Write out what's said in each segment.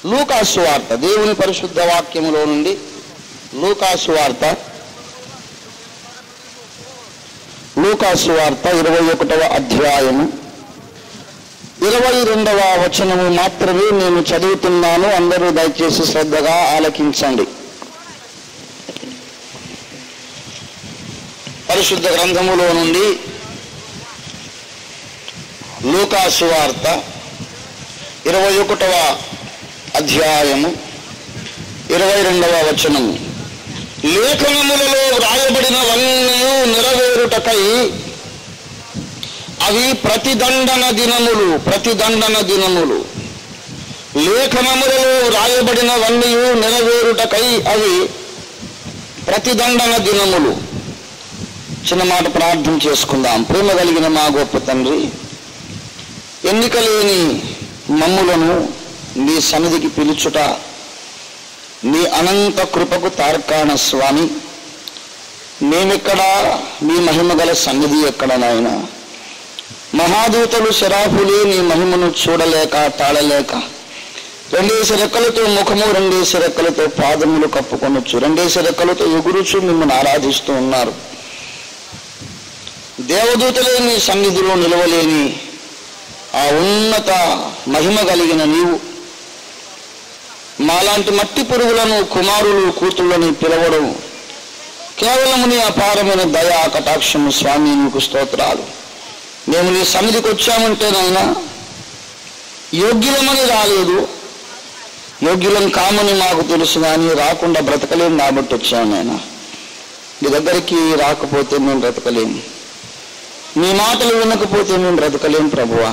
లూకాసు వార్త దేవుని పరిశుద్ధ వాక్యములో నుండి లూకాసు వార్త లూకాసు వార్త ఇరవై ఒకటవ అధ్యాయము ఇరవై రెండవ వచనము మాత్రమే నేను చదువుతున్నాను అందరూ దయచేసి శ్రద్ధగా ఆలకించండి పరిశుద్ధ గ్రంథములో నుండి లూకాసు వార్త ఇరవై ఒకటవ అధ్యాయము ఇరవై రెండవ వచనము లేఖనములలో వ్రాయబడినవన్నీ నెరవేరుటకై అవి ప్రతిదండన దినములు ప్రతిదండన దినములు లేఖనములలో వ్రాయబడినవన్నీ నెరవేరుటకై అవి ప్రతిదండన దినములు చిన్న మాట ప్రార్థన చేసుకుందాం ప్రేమ కలిగిన మా గొప్ప తండ్రి ఎన్నిక లేని మమ్ములను నీ సన్నిధికి పిలుచుట నీ అనంత కృపకు తార్కాణ స్వామి మేమెక్కడా నీ మహిమ గల సన్నిధి ఎక్కడ నాయన మహాదూతలు శరాఫులే నీ మహిమను చూడలేక తాళలేక రెండేసి రెక్కలతో ముఖము రెండేసి రెక్కలతో పాదములు కప్పుకొనొచ్చు రెండేసి రెక్కలతో ఎగురుచు మిమ్మల్ని ఆరాధిస్తూ ఉన్నారు దేవదూతలే నీ సన్నిధిలో నిలవలేని ఆ ఉన్నత మహిమ కలిగిన నీవు మాలాంటి మట్టి పురుగులను కుమారులు కూతుళ్ళని పిలవడం కేవలము నీ అపారమైన దయా కటాక్షము స్వామి నీకు స్తోత్రాలు మేము నీ సన్నిధికి వచ్చామంటే నాయన యోగ్యులమని రాలేదు యోగ్యులం కామని మాకు తెలుసు కానీ రాకుండా బ్రతకలేము కాబట్టి వచ్చాము నాయన నీ దగ్గరికి రాకపోతే మేము బ్రతకలేము నీ మాటలు వినకపోతే మేము బ్రతకలేం ప్రభువా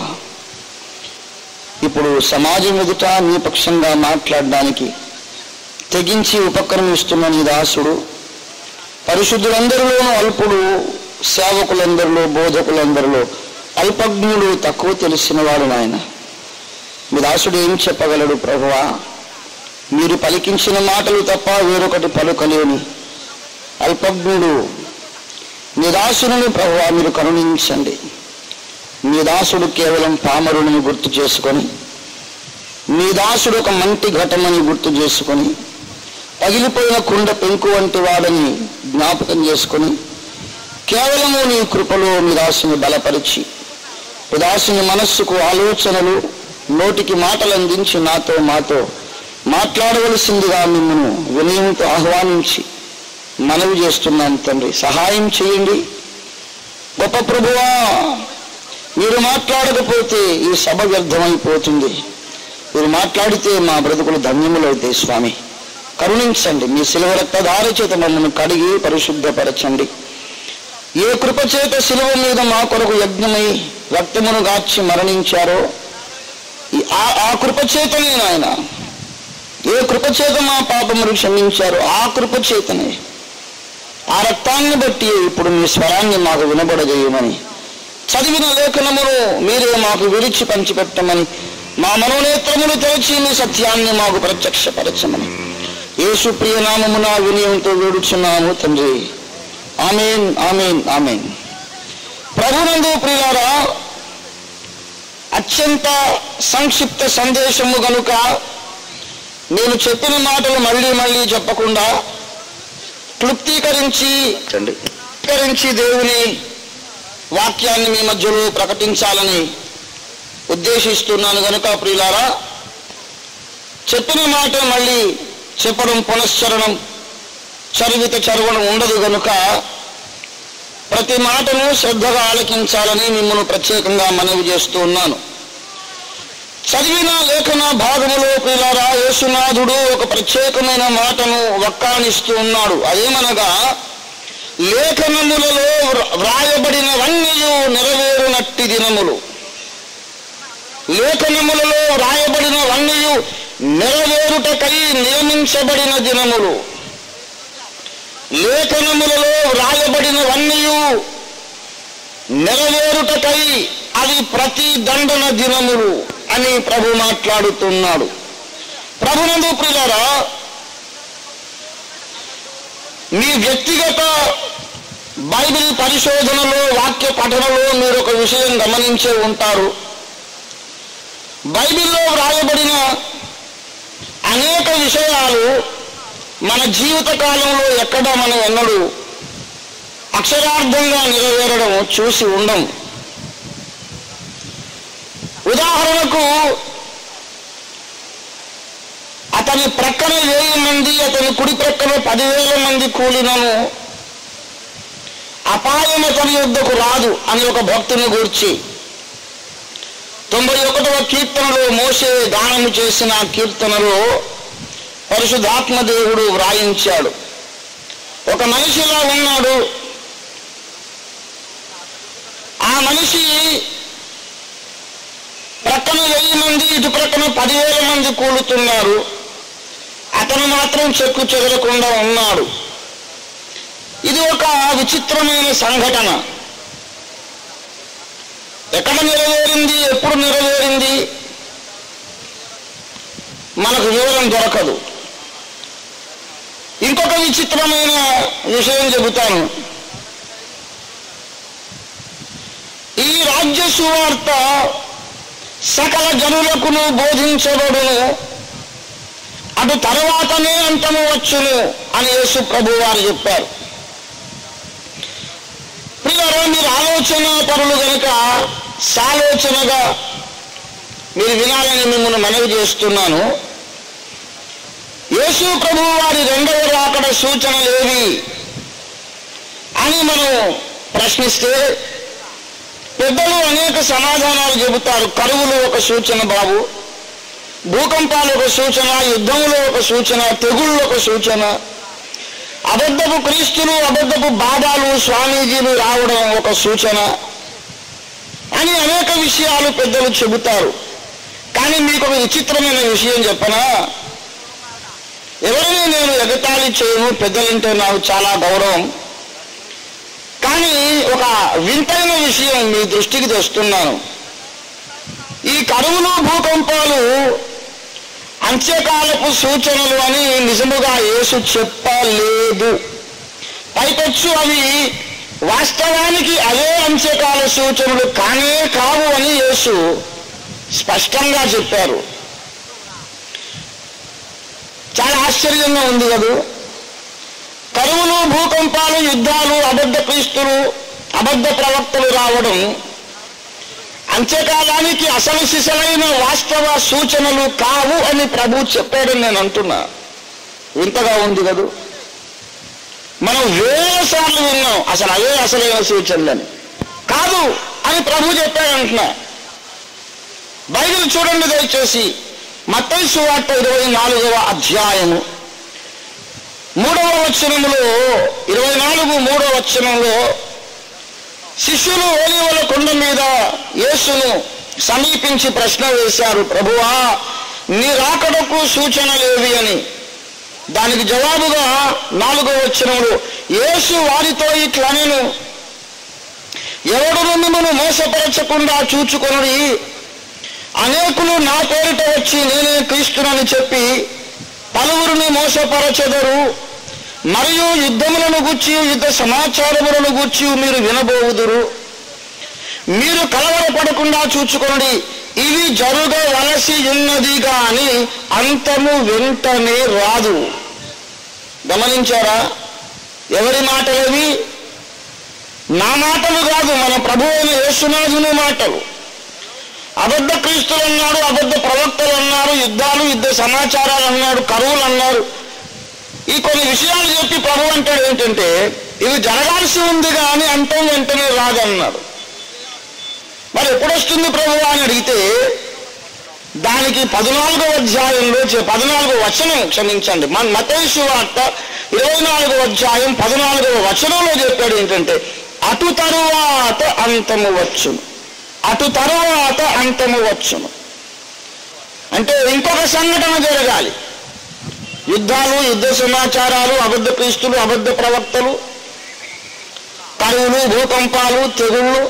ఇప్పుడు సమాజం ఎదుట నీ పక్షంగా మాట్లాడడానికి తెగించి ఉపక్రమిస్తున్న నీ దాసుడు పరిశుద్ధులందరిలోనూ అల్పుడు సేవకులందరిలో బోధకులందరిలో అల్పజ్ఞుడు తక్కువ తెలిసిన వాడు నాయన మీ దాసుడు ఏం చెప్పగలడు ప్రభువా మీరు పలికించిన మాటలు తప్ప వేరొకటి పలుకలేని అల్పజ్ఞుడు మీ దాసుని ప్రభువా మీరు కరుణించండి మీ దాసుడు కేవలం పామరుని గుర్తు చేసుకొని మీ దాసుడు ఒక మంటి ఘటమని గుర్తు చేసుకొని పగిలిపోయిన కుండ పెంకు వంటి వాడని జ్ఞాపకం చేసుకొని కేవలము నీ కృపలో మీ దాసుని బలపరిచి మీ దాసుని మనస్సుకు ఆలోచనలు నోటికి మాటలు అందించి నాతో మాతో మాట్లాడవలసిందిగా మిమ్మను వినయంతో ఆహ్వానించి మనవి చేస్తున్నాం తండ్రి సహాయం చేయండి గొప్ప ప్రభువా మీరు మాట్లాడకపోతే ఈ సభ వ్యర్థమైపోతుంది మీరు మాట్లాడితే మా బ్రతుకులు ధన్యములవుతాయి స్వామి కరుణించండి మీ శిలువ రక్తధార చేత మమ్మల్ని కడిగి పరిశుద్ధపరచండి ఏ కృప చేత శిలువ మీద మా కొరకు యజ్ఞమై రక్తమును గార్చి మరణించారో ఈ- ఆ ఆ కృప చేతనే నాయన ఏ కృప చేత మా పాపములు క్షమించారో ఆ కృప చేతనే ఆ రక్తాన్ని బట్టి ఇప్పుడు మీ స్వరాన్ని మాకు వినబడజేయమని చదివిన లేఖనమును మీరే మాకు విడిచి పంచిపెట్టమని మా మనోనేత్రములు తెరచి మీ సత్యాన్ని మాకు ప్రత్యక్షపరచమని యేసు ప్రియనామమున వినయంతో వేడుచున్నాము తండ్రి ఆమెన్ ఆమెన్ ఆమెన్ ప్రభునందు ప్రియులారా అత్యంత సంక్షిప్త సందేశము గనుక నేను చెప్పిన మాటలు మళ్ళీ మళ్ళీ చెప్పకుండా క్లుప్తీకరించి క్లుప్తీకరించి దేవుని వాక్యాన్ని మీ మధ్యలో ప్రకటించాలని ఉద్దేశిస్తున్నాను కనుక ప్రియులారా చెప్పిన మాట మళ్ళీ చెప్పడం పునశ్చరణం చరివిత చరవడం ఉండదు కనుక ప్రతి మాటను శ్రద్ధగా ఆలకించాలని మిమ్మల్ని ప్రత్యేకంగా మనవి చేస్తూ ఉన్నాను చదివిన లేఖన భాగములో ప్రియులారా యేసునాథుడు ఒక ప్రత్యేకమైన మాటను వక్కానిస్తూ ఉన్నాడు అదేమనగా లేఖనములలో వ్ర- వ్రాయబడినవన్నీ నెరవేరునట్టి దినములు లేఖనములలో వ్రాయబడినవన్నీ నెరవేరుటకై నియమించబడిన దినములు లేఖనములలో వ్రాయబడినవన్నీ నెరవేరుటకై అవి ప్రతి దండన దినములు అని ప్రభు మాట్లాడుతున్నాడు ప్రభునందు ప్రియులారా మీ వ్యక్తిగత బైబిల్ పరిశోధనలో వాక్య పఠనలో మీరు ఒక విషయం గమనించే ఉంటారు బైబిల్లో వ్రాయబడిన విషయాలు మన జీవిత కాలంలో ఎక్కడ మనం ఎన్నడూ అక్షరార్థంగా నెరవేరడం చూసి ఉండం ఉదాహరణకు అతని ప్రక్కన వేయి మంది అతని కుడి ప్రక్కన పదివేల మంది కూలినను అపాయం అతని యుద్ధకు రాదు అని ఒక భక్తుని గూర్చి తొంభై ఒకటవ కీర్తనలో మోసే గానము చేసిన కీర్తనలో పరిశుద్ధాత్మ దేవుడు వ్రాయించాడు ఒక మనిషిలా ఉన్నాడు ఆ మనిషి ప్రక్కన వెయ్యి మంది ఇటు ప్రక్కన పదివేల మంది కూలుతున్నారు అతను మాత్రం చెక్కు చెదరకుండా ఉన్నాడు ఇది ఒక విచిత్రమైన సంఘటన ఎక్కడ నెరవేరింది ఎప్పుడు నెరవేరింది మనకు వివరం దొరకదు ఇంకొక విచిత్రమైన విషయం చెబుతాను ఈ రాజ్య సువార్త సకల జనులకును బోధించబడును అటు తర్వాతనే అంతము వచ్చును అని యేసు ప్రభు వారు చెప్పారు ప్రియులారా మీరు ఆలోచన పరులు కనుక సాలోచనగా మీరు వినాలని మిమ్మల్ని మనవి చేస్తున్నాను యేసు ప్రభు వారి రెండవ రాకడ సూచనలేవి అని మనం ప్రశ్నిస్తే పెద్దలు అనేక సమాధానాలు చెబుతారు కరువులు ఒక సూచన బాబు భూకంపాలు ఒక సూచన యుద్ధములు ఒక సూచన తెగుళ్ళు ఒక సూచన అబద్ధపు క్రీస్తులు అబద్ధపు బాబాలు స్వామీజీలు రావడం ఒక సూచన అని అనేక విషయాలు పెద్దలు చెబుతారు కానీ మీకు ఒక విచిత్రమైన విషయం చెప్పనా ఎవరిని నేను ఎగతాళి చేయను పెద్దలంటే నాకు చాలా గౌరవం కానీ ఒక వింతైన విషయం మీ దృష్టికి తెస్తున్నాను ఈ కరువులు భూకంపాలు అంత్యకాలపు సూచనలు అని నిజముగా యేసు చెప్పలేదు పైకొచ్చు అవి వాస్తవానికి అదే అంత్యకాల సూచనలు కానే కావు అని యేసు స్పష్టంగా చెప్పారు చాలా ఆశ్చర్యంగా ఉంది కదూ కరువులు భూకంపాలు యుద్ధాలు అబద్ధ క్రీస్తులు అబద్ధ ప్రవక్తలు రావడం అంత్యకాలానికి అసలు సిసలైన వాస్తవ సూచనలు కావు అని ప్రభు చెప్పాడని నేను అంటున్నా వింతగా ఉంది కదూ మనం వేల సార్లు విన్నాం అసలు అవే అసలైన సూచనలని కాదు అని ప్రభు చెప్పాడు అంటున్నా బైబిల్ చూడండి దయచేసి మత్తయి సువార్త ఇరవై నాలుగవ అధ్యాయము మూడవ వచనములో ఇరవై నాలుగు మూడవ వచనంలో శిష్యులు ఓలివల కొండ మీద యేసును సమీపించి ప్రశ్న వేశారు ప్రభువా నీ రాకడకు సూచనలేవి అని దానికి జవాబుగా నాలుగవ వచనంలో యేసు వారితో ఇట్లనెను ఎవడును మిమ్మను మోసపరచకుండా చూచుకొనుడి అనేకులు నా పేరిట వచ్చి నేనే క్రీస్తునని చెప్పి పలువురిని మోసపరచెదరు మరియు యుద్ధములను గుచ్చి యుద్ధ సమాచారములను గుచ్చి మీరు వినబోవుదురు మీరు కలవరపడకుండా చూచుకోండి ఇవి జరగవలసి ఉన్నది గాని అంతము వెంటనే రాదు గమనించారా ఎవరి మాటలవి నా మాటలు కాదు మన ప్రభు అయిన యేసునాథుని మాటలు అబద్ధ క్రీస్తులు అన్నాడు అబద్ధ ప్రవక్తలు అన్నారు యుద్ధాలు యుద్ధ సమాచారాలు అన్నాడు కరువులు అన్నారు ఈ కొన్ని విషయాలు చెప్పి ప్రభు అంటాడు ఏంటంటే ఇవి జరగాల్సి ఉంది కానీ అంతం వెంటనే రాదన్నాడు మరి ఎప్పుడు వస్తుంది ప్రభు అని అడిగితే దానికి పద్నాలుగో అధ్యాయంలో చె- పద్నాలుగో వచనం క్షమించండి మన మతేసు వార్త ఇరవై నాలుగో అధ్యాయం పద్నాలుగవ వచనంలో చెప్పాడు ఏంటంటే అటు తరువాత అంతము వచ్చును అటు తరువాత అంతము వచ్చును అంటే ఇంకొక సంఘటన జరగాలి యుద్ధాలు యుద్ధ సమాచారాలు అబద్ధ క్రీస్తులు అబద్ధ ప్రవక్తలు కరువులు భూకంపాలు తెగుళ్ళు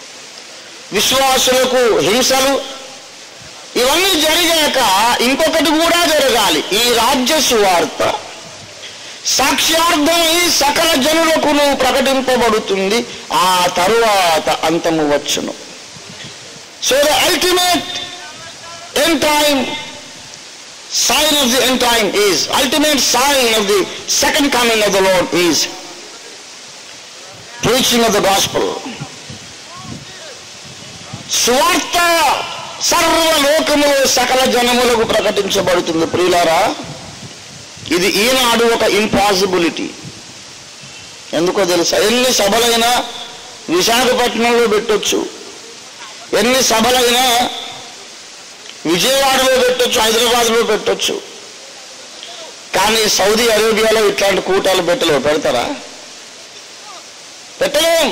విశ్వాసులకు హింసలు ఇవన్నీ జరిగాక ఇంకొకటి కూడా జరగాలి ఈ రాజ్య సువార్త సాక్ష్యార్థమై సకల జనులకును ప్రకటింపబడుతుంది ఆ తరువాత అంతము వచ్చును so the ultimate end time sign of the end time is, ultimate sign of the second coming of the Lord is preaching of the gospel. సువార్త సర్వలోకములో సకల జనములకు ప్రకటించబడుతుంది ప్రియులారా ఇది ఈనాడు ఒక ఇంపాసిబిలిటీ ఎందుకో తెలుసా ఎన్ని సభలైనా విశాఖపట్నంలో పెట్టొచ్చు ఎన్ని సభలైనా విజయవాడలో పెట్టొచ్చు హైదరాబాద్లో పెట్టొచ్చు కానీ సౌదీ అరేబియాలో ఇట్లాంటి కూటాలు పెట్టలేవు పెడతారా పెట్టలేం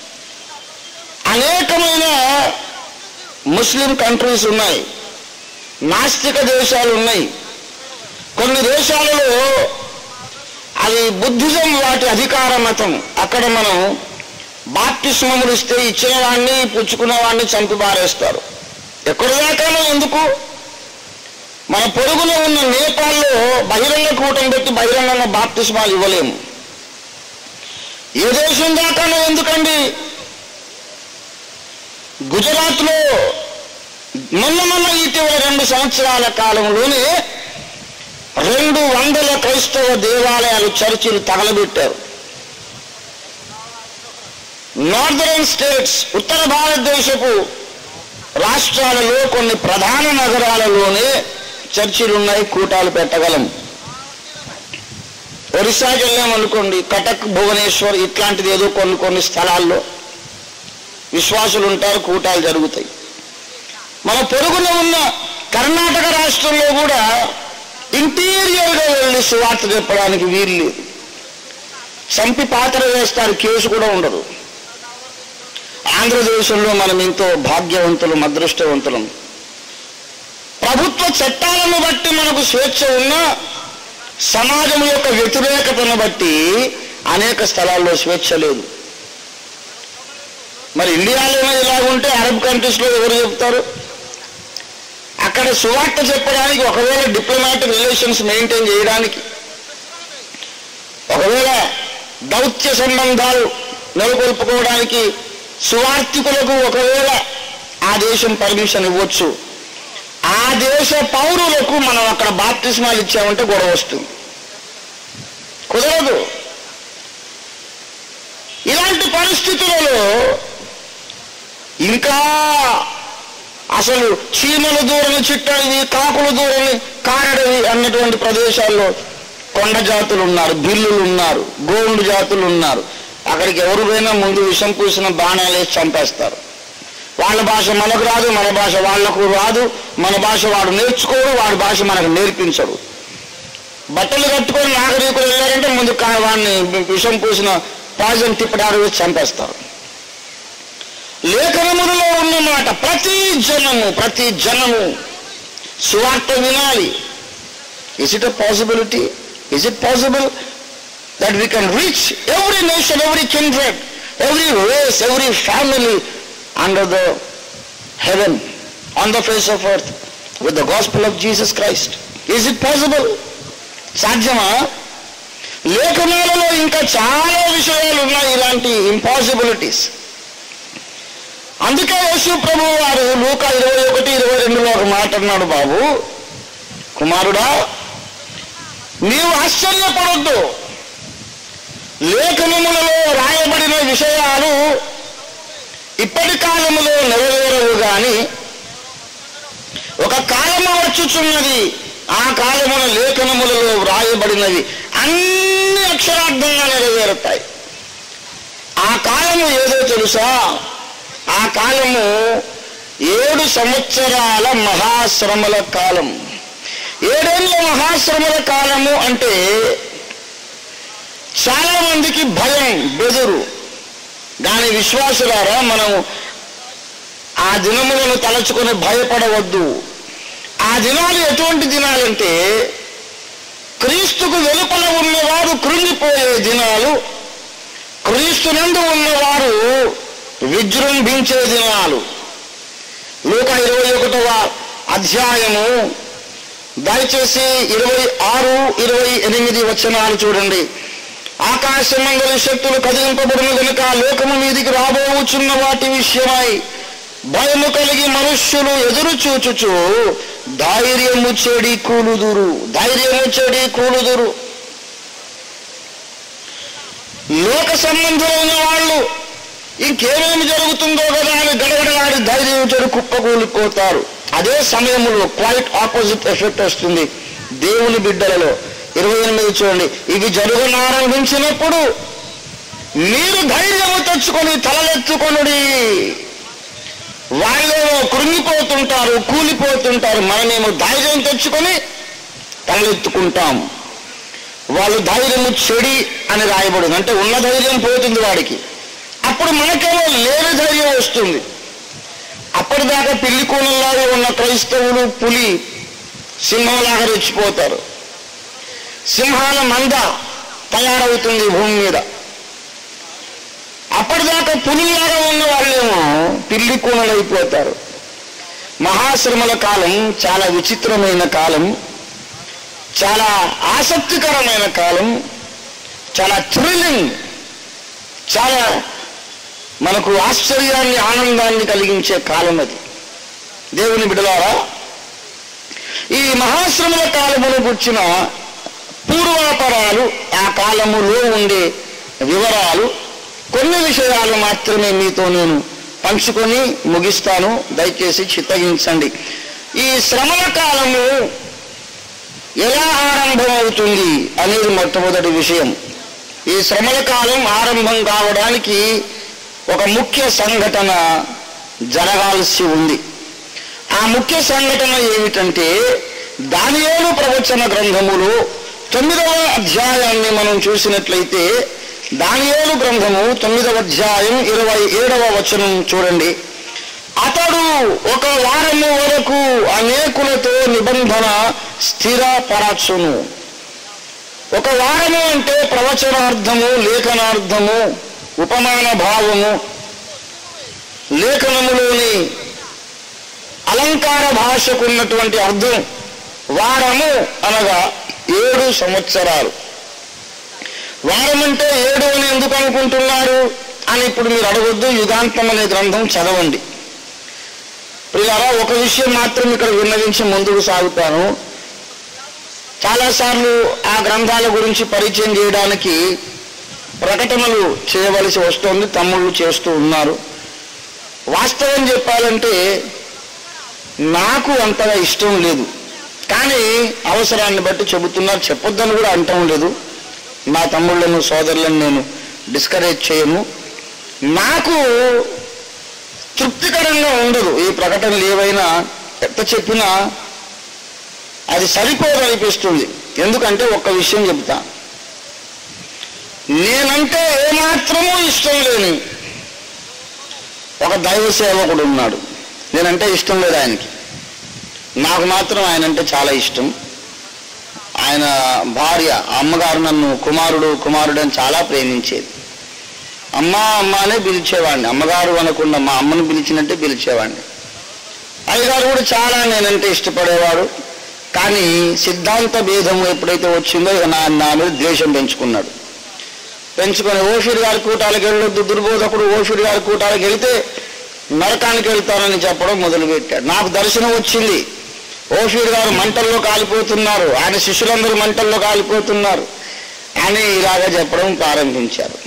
అనేకమైన ముస్లిం కంట్రీస్ ఉన్నాయి నాస్తిక దేశాలు ఉన్నాయి కొన్ని దేశాలలో అది బుద్ధిజం వాటి అధికార మతం అక్కడ మనం బాప్తిస్మములు ఇస్తే ఇచ్చిన వాడిని పుచ్చుకున్న వాడిని చంపి బారేస్తారు ఎక్కడి దాకానో ఎందుకు మన పొరుగున ఉన్న నేపాల్లో బహిరంగ కూటం పెట్టి బహిరంగంగా బాప్తిస్మాలు ఇవ్వలేము ఏ దేశం దాకానో ఎందుకండి గుజరాత్లో మొన్న మొన్న ఇటీవల రెండు సంవత్సరాల కాలంలోనే రెండు వందల క్రైస్తవ దేవాలయాలు చర్చిలు తగలబెట్టారు నార్దరన్ స్టేట్స్ ఉత్తర భారతదేశపు రాష్ట్రాలలో కొన్ని ప్రధాన నగరాలలోనే చర్చిలు ఉన్నాయి కూటాలు పెట్టగలం ఒరిస్సాకి వెళ్ళామనుకోండి కటక్ భువనేశ్వర్ ఇట్లాంటిది ఏదో కొన్ని కొన్ని స్థలాల్లో విశ్వాసులు ఉంటారు కూటాలు జరుగుతాయి మన పొరుగున ఉన్న కర్ణాటక రాష్ట్రంలో కూడా ఇంటీరియర్గా వెళ్ళి సువార్త చెప్పడానికి వీలు లేదు చంపి పాత్ర వేస్తారు కేసు కూడా ఉండదు ఆంధ్రదేశంలో మనం ఎంతో భాగ్యవంతులం అదృష్టవంతులం ప్రభుత్వ చట్టాలను బట్టి మనకు స్వేచ్ఛ ఉన్నా సమాజం యొక్క వ్యతిరేకతను బట్టి అనేక స్థలాల్లో స్వేచ్ఛ లేదు మరి ఇండియాలోనే ఇలా ఉంటే అరబ్ కంట్రీస్లో ఎవరు చెప్తారు అక్కడ సువార్త చెప్పడానికి ఒకవేళ డిప్లొమాటిక్ రిలేషన్స్ మెయింటైన్ చేయడానికి ఒకవేళ దౌత్య సంబంధాలు నెలకొల్పుకోవడానికి సువార్థికులకు ఒకవేళ ఆ దేశం పర్మిషన్ ఇవ్వచ్చు ఆ దేశ పౌరులకు మనం అక్కడ బాప్తిస్మాలు ఇచ్చామంటే గొడవ వస్తుంది కుదరదు ఇలాంటి పరిస్థితులలో ఇంకా అసలు చీమలు దూరని చిట్టడివి కాకులు దూరని కారడవి అన్నటువంటి ప్రదేశాల్లో కొండ జాతులు ఉన్నారు బిల్లులు ఉన్నారు గోండు జాతులు ఉన్నారు అక్కడికి ఎవరు పోయినా ముందు విషం పూసిన బాణాలు వేసి చంపేస్తారు వాళ్ళ భాష మనకు రాదు మన భాష వాళ్ళకు రాదు మన భాష వాడు నేర్చుకోడు వాడి భాష మనకు నేర్పించడు బట్టలు కట్టుకొని నాగరికులు వెళ్ళారంటే ముందు కా- వాడిని విషం పూసిన పాయిజన్ తిప్పడారు వేసి చంపేస్తారు లేఖనములలో ఉన్న మాట ప్రతి జనము ప్రతి జనము సువార్త వినాలి is it a possibility is it possible that we can reach every nation every kindred every race every family under the heaven on the face of earth with the gospel of Jesus Christ is it possible సాధ్యమా లేఖనాలలో ఇంకా చాలా విషయాలు ఉన్నాయి ఇలాంటి impossibilities అందుకే యేసు ప్రభు వారు లూక ఇరవై ఒకటి ఇరవై రెండులో ఒక మాట అన్నాడు బాబు కుమారుడా నీవు ఆశ్చర్యపడొద్దు లేఖనములలో రాయబడిన విషయాలు ఇప్పటి కాలములో నెరవేరవు గాని ఒక కాలము వచ్చుచున్నది ఆ కాలమున లేఖనములలో వ్రాయబడినవి అన్ని అక్షరార్థంగా నెరవేరుతాయి ఆ కాలము ఏదో తెలుసా ఆ కాలము ఏడు సంవత్సరాల మహాశ్రమల కాలం ఏడేళ్ళ మహాశ్రమల కాలము అంటే చాలా మందికి భయం బెదురు దాని విశ్వాసులారా మనం ఆ దినములను తలచుకొని భయపడవద్దు ఆ దినాలు ఎటువంటి దినాలంటే క్రీస్తుకు వెలుపల ఉన్నవారు కృంగిపోయే దినాలు క్రీస్తునందు ఉన్నవారు విజృంభించే దినాలు లోక ఇరవై ఒకటవ అధ్యాయము దయచేసి ఇరవై ఆరు ఇరవై ఎనిమిది వచనాలు చూడండి ఆకాశమంగళ శక్తులు కదిలింపబడిన కనుక లోకము మీదికి రాబోచున్న వాటి విషయమై భయము కలిగి మనుష్యులు ఎదురు చూచుచు ధైర్యము చెడి కూలుదురు ధైర్యము చెడి కూలుదురు లోక సంబంధులైన వాళ్ళు ఇంకేమేమి జరుగుతుందో కదా అని గడగడలాడి ధైర్యం చెడు కుప్పకూలిపోతారు అదే సమయంలో క్వైట్ ఆపోజిట్ ఎఫెక్ట్ వస్తుంది దేవుని బిడ్డలలో ఇరవై ఎనిమిది చూడండి ఇవి జరుగునారంభించినప్పుడు మీరు ధైర్యము తెచ్చుకొని తలలెత్తుకొనుడి వాళ్ళేమో కృంగిపోతుంటారు కూలిపోతుంటారు మనమేమో ధైర్యం తెచ్చుకొని తలెత్తుకుంటాం వాళ్ళు ధైర్యము చెడి అని రాయబడింది అంటే ఉన్న ధైర్యం పోతుంది వాడికి అప్పుడు మనకేమో లేని ధైర్యం వస్తుంది అప్పటిదాకా పిల్లి కూనల్లాగా ఉన్న క్రైస్తవులు పులి సింహంలాగా రెచ్చిపోతారు సింహాల మంద తయారవుతుంది భూమి మీద అప్పటిదాకా పులిలాగా ఉన్న వాళ్ళేమో పిల్లి కూనలైపోతారు మహాశ్రమల కాలం చాలా విచిత్రమైన కాలం చాలా ఆసక్తికరమైన కాలం చాలా థ్రిల్లింగ్ చాలా మనకు ఆశ్చర్యాన్ని ఆనందాన్ని కలిగించే కాలం అది దేవుని బిడలారా ఈ మహాశ్రమల కాలమును గుర్చిన పూర్వాపరాలు ఆ కాలములో ఉండే వివరాలు కొన్ని విషయాలు మాత్రమే మీతో నేను పంచుకొని ముగిస్తాను దయచేసి చిత్తగించండి ఈ శ్రమల కాలము ఎలా ఆరంభమవుతుంది అనేది మొట్టమొదటి విషయం ఈ శ్రమల కాలం ఆరంభం కావడానికి ఒక ముఖ్య సంఘటన జరగాల్సి ఉంది ఆ ముఖ్య సంఘటన ఏమిటంటే దానియోను ప్రవచన గ్రంథములో తొమ్మిదవ అధ్యాయాన్ని మనం చూసినట్లయితే దానియోను గ్రంథము తొమ్మిదవ అధ్యాయం ఇరవై ఏడవ వచనం చూడండి అతడు ఒక వారము వరకు అనేకులతో నిబంధన స్థిరపరచును ఒక వారము అంటే ప్రవచనార్థము లేఖనార్థము ఉపమాన భావము లేఖనములోని అలంకార భాషకు ఉన్నటువంటి అర్థం వారము అనగా ఏడు సంవత్సరాలు వారం అంటే ఏడు అని ఎందుకు అనుకుంటున్నారు అని ఇప్పుడు మీరు అడగొద్దు యుగాంతం అనే గ్రంథం చదవండి ప్రియారా ఒక విషయం మాత్రం ఇక్కడ విన్నవించి ముందుకు సాగుతాను చాలాసార్లు ఆ గ్రంథాల గురించి పరిచయం చేయడానికి ప్రకటనలు చేయవలసి వస్తుంది తమ్ముళ్ళు చేస్తూ ఉన్నారు వాస్తవం చెప్పాలంటే నాకు అంతగా ఇష్టం లేదు కానీ అవసరాన్ని బట్టి చెబుతున్నారు చెప్పొద్దని కూడా అంటం లేదు మా తమ్ముళ్ళను సోదరులను నేను డిస్కరేజ్ చేయను నాకు తృప్తికరంగా ఉండదు ఈ ప్రకటనలు ఏవైనా ఎంత చెప్పినా అది సరిపోదు అనిపిస్తుంది ఎందుకంటే ఒక్క విషయం చెప్తా నేనంటే ఏమాత్రమూ ఇష్టం లేని ఒక దైవ సేవకుడు ఉన్నాడు నేనంటే ఇష్టం లేదు ఆయనకి నాకు మాత్రం ఆయన అంటే చాలా ఇష్టం ఆయన భార్య అమ్మగారు నన్ను కుమారుడు కుమారుడు అని చాలా ప్రేమించేది అమ్మ అమ్మ అనే పిలిచేవాడిని అమ్మగారు అనకుండా మా అమ్మను పిలిచినట్టే పిలిచేవాడిని అయ్యగారు కూడా చాలా నేనంటే ఇష్టపడేవాడు కానీ సిద్ధాంత భేదం ఎప్పుడైతే వచ్చిందో ఇక నా నా మీద ద్వేషం పెంచుకున్నాడు పెంచుకొని ఓషుడి గారి కూటాలకు వెళ్ళొద్దు దుర్బోధకుడు ఓషుడి గారి కూటాలకు వెళితే నరకానికి వెళ్తానని చెప్పడం మొదలుపెట్టాడు నాకు దర్శనం వచ్చింది ఓషుడి గారు మంటల్లో కాలిపోతున్నారు ఆయన శిష్యులందరూ మంటల్లో కాలిపోతున్నారు అని ఇలాగా చెప్పడం ప్రారంభించారు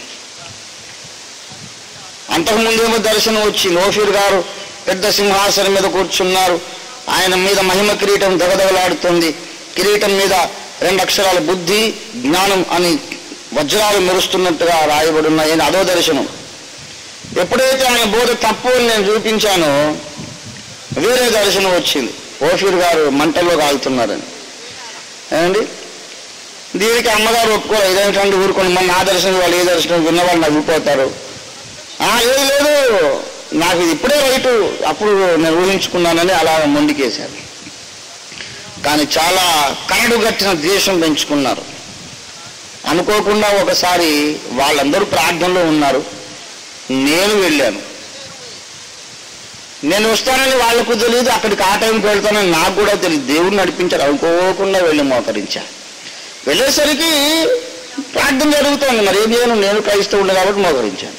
అంతకుముందేమో దర్శనం వచ్చింది ఓషుడు గారు పెద్ద సింహాసనం మీద కూర్చున్నారు ఆయన మీద మహిమ కిరీటం దగదగలాడుతుంది కిరీటం మీద రెండు అక్షరాలు బుద్ధి జ్ఞానం అని వజ్రాలు మెరుస్తున్నట్టుగా రాయబడి ఉన్నాయి అని అదో దర్శనం ఎప్పుడైతే ఆయన బోధ తప్పు అని నేను చూపించానో వేరే దర్శనం వచ్చింది ఓషూర్ గారు మంటల్లో కాలుతున్నారని ఏమండి దీనికి అమ్మగారు ఒప్పుకోరు ఇదేంటంటే ఊరుకోండి మన నా దర్శనం వాళ్ళు ఏ దర్శనం విన్నవాళ్ళు నవ్విపోతారు "ఆ, లేదు లేదు నాకు ఇది ఇప్పుడే రైటు అప్పుడు నేను ఊహించుకున్నానని అలా మొండికేశారు కానీ చాలా కరడు గట్టిన ద్వేషం పెంచుకున్నారు అనుకోకుండా ఒకసారి వాళ్ళందరూ ప్రార్థనలో ఉన్నారు నేను వెళ్ళాను నేను వస్తానని వాళ్ళకు తెలియదు అక్కడికి ఆ టైంకి వెళ్తానని నాకు కూడా తెలియదు దేవుడు నడిపించారు అనుకోకుండా వెళ్ళి మోకరించా వెళ్ళేసరికి ప్రార్థన జరుగుతోంది మరి ఏం చేయను నేను క్రైస్తవుడు కాబట్టి మోకరించాను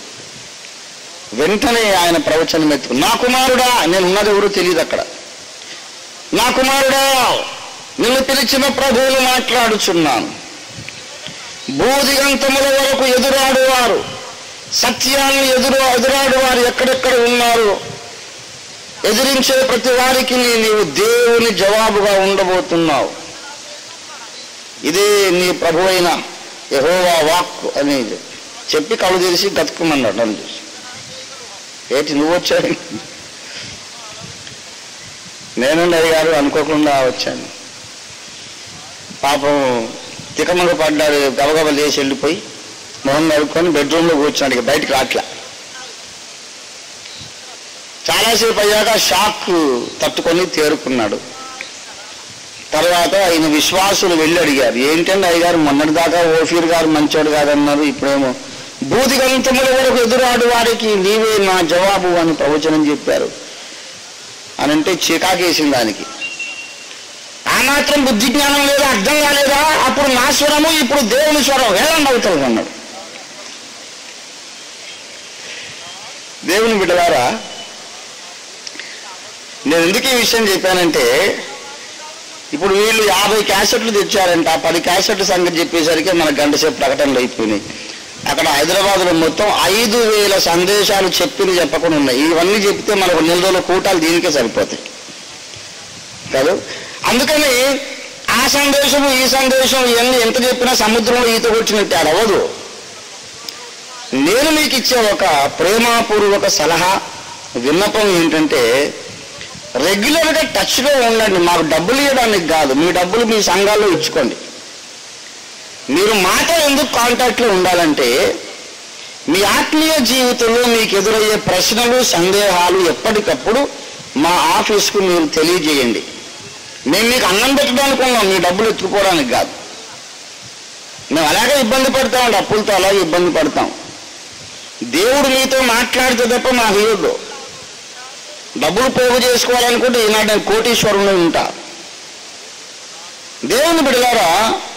వెంటనే ఆయన ప్రవచనం ఎత్తుకు నా కుమారుడా నేను ఉన్నది ఎవరో తెలియదు అక్కడ నా కుమారుడా నిన్ను పిలిచిన ప్రభువులు మాట్లాడుచున్నాను బూదిగంతముల వరకు ఎదురాడువారు సత్యాన్ని ఎదురు ఎదురాడువారు ఎక్కడెక్కడ ఉన్నారు ఎదిరించే ప్రతి వారికి నీవు దేవుని జవాబుగా ఉండబోతున్నావు ఇదే నీ ప్రభు అయిన యహోవా వాక్ అని చెప్పి కళ్ళు తెరిచి గతుకుమన్నాడు నన్ను చూసి ఏంటి నువ్వు వచ్చావు నేను అడిగారు అనుకోకుండా వచ్చాను పాపం తికమగ పడ్డాడు గబగబ లేచి వెళ్ళిపోయి మొహం నడుక్కొని బెడ్రూమ్లో కూర్చున్నాడు ఇక బయటికి రాట్లా చాలాసేపు అయ్యాక షాక్ తట్టుకొని తేరుకున్నాడు తర్వాత ఆయన విశ్వాసులు వెళ్ళి అడిగారు ఏంటంటే అయ్యగారు మొన్నటి దాకా ఓఫీర్ గారు మంచోడు కాదన్నారు ఇప్పుడేమో బూదిగంతముల వరకు ఎదురాడు వారికి నీవే నా జవాబు అని ప్రవచనం చెప్పారు అని అంటే చీకాకేసింది దానికి ఆ మాత్రం బుద్ధి జ్ఞానం లేదా అర్థం కాలేదా అప్పుడు నా స్వరము ఇప్పుడు దేవుని స్వరం వేలండి అవుతుంది అన్నాడు దేవుని బిడ్డలారా నేను ఎందుకు ఈ విషయం చెప్పానంటే ఇప్పుడు వీళ్ళు యాభై క్యాసెట్లు తెచ్చారంట ఆ పది క్యాసెట్ల సంగతి చెప్పేసరికి మన గంట సేపు ప్రకటనలు అయిపోయినాయి అక్కడ హైదరాబాద్లో మొత్తం ఐదు వేల సందేశాలు చెప్పింది చెప్పకుండా ఉన్నాయి ఇవన్నీ చెప్తే మనకు నెల రోజుల కూటాలు దీనికే సరిపోతాయి కాదు అందుకని ఆ సందేశం ఈ సందేశం ఇవన్నీ ఎంత చెప్పినా సముద్రంలో ఈత కొట్టినట్టు అది అవ్వదు నేను మీకు ఇచ్చే ఒక ప్రేమపూర్వక సలహా విన్నపం ఏంటంటే రెగ్యులర్గా టచ్లో ఉండండి మాకు డబ్బులు ఇవ్వడానికి కాదు మీ డబ్బులు మీ సంఘాల్లో ఇచ్చుకోండి మీరు మాతో ఎందుకు కాంటాక్ట్లో ఉండాలంటే మీ ఆత్మీయ జీవితంలో మీకు ఎదురయ్యే ప్రశ్నలు సందేహాలు ఎప్పటికప్పుడు మా ఆఫీస్కు మీరు తెలియజేయండి మేము మీకు అన్నం పెట్టడానికి ఉన్నాం మీ డబ్బులు ఎత్తుకోవడానికి కాదు మేము అలాగే ఇబ్బంది పడతాం అప్పులతో అలాగే ఇబ్బంది పడతాం దేవుడు మీతో మాట్లాడితే తప్ప మాకు ఇవ్వద్దు డబ్బులు పోగు చేసుకోవాలనుకుంటే ఈనాడు నేను కోటీశ్వరుని ఉంటా దేవుని బిడలారా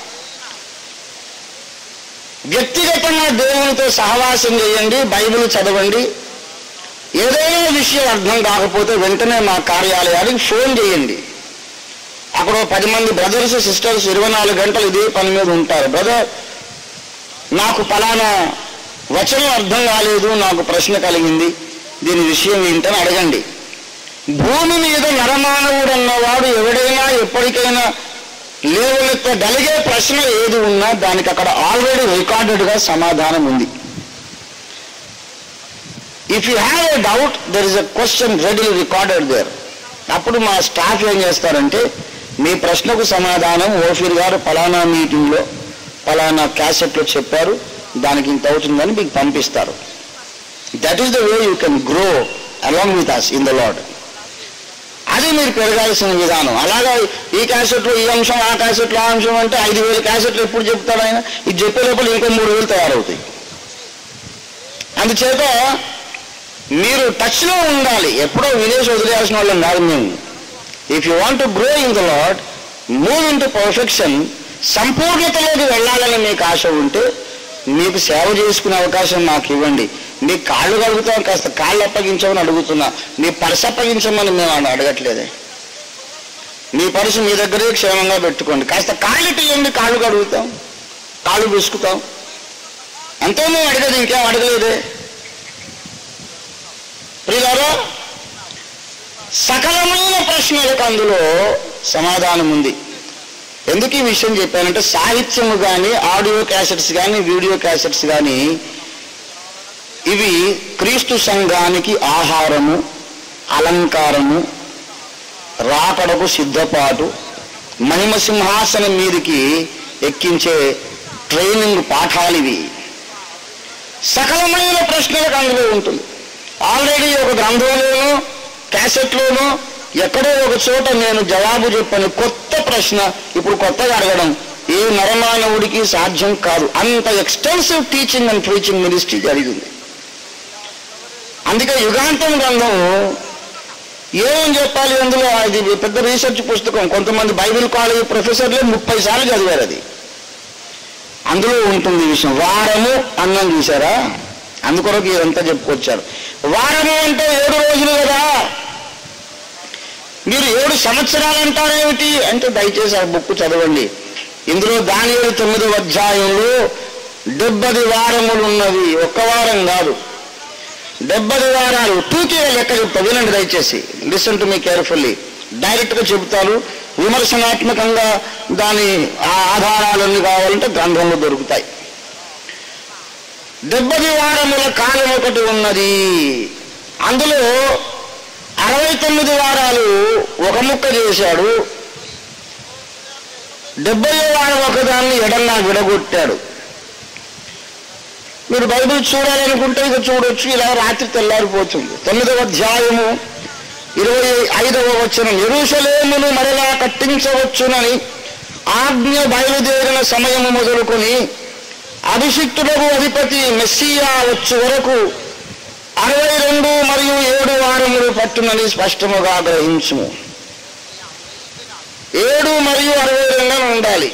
వ్యక్తిగతంగా దేవునితో సహవాసం చేయండి బైబిల్ చదవండి ఏదైనా విషయం అర్థం కాకపోతే వెంటనే మా కార్యాలయానికి ఫోన్ చేయండి అక్కడ ఓ పది మంది బ్రదర్స్ సిస్టర్స్ ఇరవై నాలుగు గంటలు ఇదే పని మీద ఉంటారు బ్రదర్ నాకు ఫలానా వచనం అర్థం కాలేదు నాకు ప్రశ్న కలిగింది దీని విషయం ఏంటని అడగండి భూమి మీద నరమానవుడు అన్నవాడు ఎవడైనా ఎప్పటికైనా లేవనెత్తగలిగే ప్రశ్న ఏది ఉన్నా దానికి అక్కడ ఆల్రెడీ రికార్డెడ్గా సమాధానం ఉంది if you have a doubt there is a question ready recorded there అప్పుడు మా స్టాఫ్ ఏం చేస్తారంటే మీ ప్రశ్నకు సమాధానం ఓఫీర్ గారు ఫలానా మీటింగ్లో ఫలానా క్యాసెట్లో చెప్పారు దానికి ఇంత అవుతుందని మీకు పంపిస్తారు that is the way you can grow along with us in the Lord అది మీరు పెరగాల్సిన విధానం అలాగా ఈ క్యాసెట్లో ఈ అంశం ఆ క్యాసెట్లో ఆ అంశం అంటే ఐదు వేల క్యాసెట్లు ఎప్పుడు చెప్తాడు ఆయన ఇది చెప్పే లోపల ఇంకో మూడు వేలు తయారవుతాయి అందుచేత మీరు టచ్లో ఉండాలి ఎప్పుడో విదేశం వదిలేయాల్సిన వాళ్ళం కాదు మేము if you want to grow in the Lord move into perfection సంపూర్ణతలోకి వెళ్ళాలని మీకు ఆశ ఉంటే మీకు సేవ చేసుకునే అవకాశం మాకు ఇవ్వండి మీ కాళ్ళు కడుగుతాం కాస్త కాళ్ళు అప్పగించమని అడుగుతున్నా మీ పర్సు అప్పగించమని మేము అడ- అడగట్లేదే మీ పర్సు మీ దగ్గరే క్షేమంగా పెట్టుకోండి కాస్త కాళ్ళు తీయండి కాళ్ళు కడుగుతాం కాళ్ళు పూసుకుతాం అంతే మేము అడగదు ఇంకేం అడగలేదే ప్రియులారా సకలమైన ప్రశ్నలకు అందులో సమాధానం ఉంది ఎందుకు ఈ విషయం చెప్పానంటే సాహిత్యము కానీ ఆడియో క్యాసెట్స్ కానీ వీడియో క్యాసెట్స్ కానీ ఇవి క్రీస్తు సంఘానికి ఆహారము అలంకారము రాకడకు సిద్ధపాటు మహిమ సింహాసనం మీదకి ఎక్కించే ట్రైనింగ్ పాఠాలు ఇవి సకలమైన ప్రశ్నలకు అందులో ఉంటుంది ఆల్రెడీ ఒక గ్రంథంలోనూ క్యాసెట్లోనూ ఎక్కడో ఒక చోట నేను జవాబు చెప్పాను కొత్త ప్రశ్న ఇప్పుడు కొత్తగా అడగడం ఏ నరమానవుడికి సాధ్యం కాదు అంత extensive teaching and preaching ministry జరిగింది అందుకే యుగాంతం గ్రంథం ఏమని చెప్పాలి అందులో అది పెద్ద రీసెర్చ్ పుస్తకం కొంతమంది బైబిల్ కాలేజ్ ప్రొఫెసర్లే ముప్పై సార్లు చదివారు అది అందులో ఉంటుంది ఈ విషయం వారము అన్నం చూసారా అందుకొరకు ఇదంతా చెప్పుకొచ్చారు వారము అంటే ఏడు రోజులు కదా మీరు ఏడు సంవత్సరాలు అంటారేమిటి అంటే దయచేసి ఆ బుక్ చదవండి ఇందులో దానియేలు తొమ్మిదవ అధ్యాయంలో డెబ్బది వారములు ఉన్నవి ఒక్క వారం కాదు డెబ్బది వారాలు టూకే లెక్క చెప్తా వినండి దయచేసి listen to me carefully direct గా చెబుతాను విమర్శనాత్మకంగా దాని ఆ ఆధారాలన్నీ కావాలంటే గ్రంథంలో దొరుకుతాయి డెబ్బది వారముల కాలం ఒకటి ఉన్నది అందులో అరవై తొమ్మిది వారాలు ఒక ముక్క చేశాడు డెబ్బై వారం ఒకదాన్ని ఎడంగా విడగొట్టాడు మీరు బైబిల్ చూడాలనుకుంటే ఇక చూడొచ్చు ఇలా రాత్రి తెల్లారిపోతుంది తొమ్మిదవ అధ్యాయము ఇరవై ఐదవ వచనం ఎరుషలేమును మరలా కట్టించవచ్చునని ఆజ్ఞ బయలుదేరిన సమయము మొదలుకొని అభిషిక్తులకు అధిపతి మెస్సియా వచ్చు వరకు అరవై రెండు మరియు ఏడు వారములు పట్టునని స్పష్టముగా గ్రహించుము ఏడు మరియు అరవై రెండు అని ఉండాలి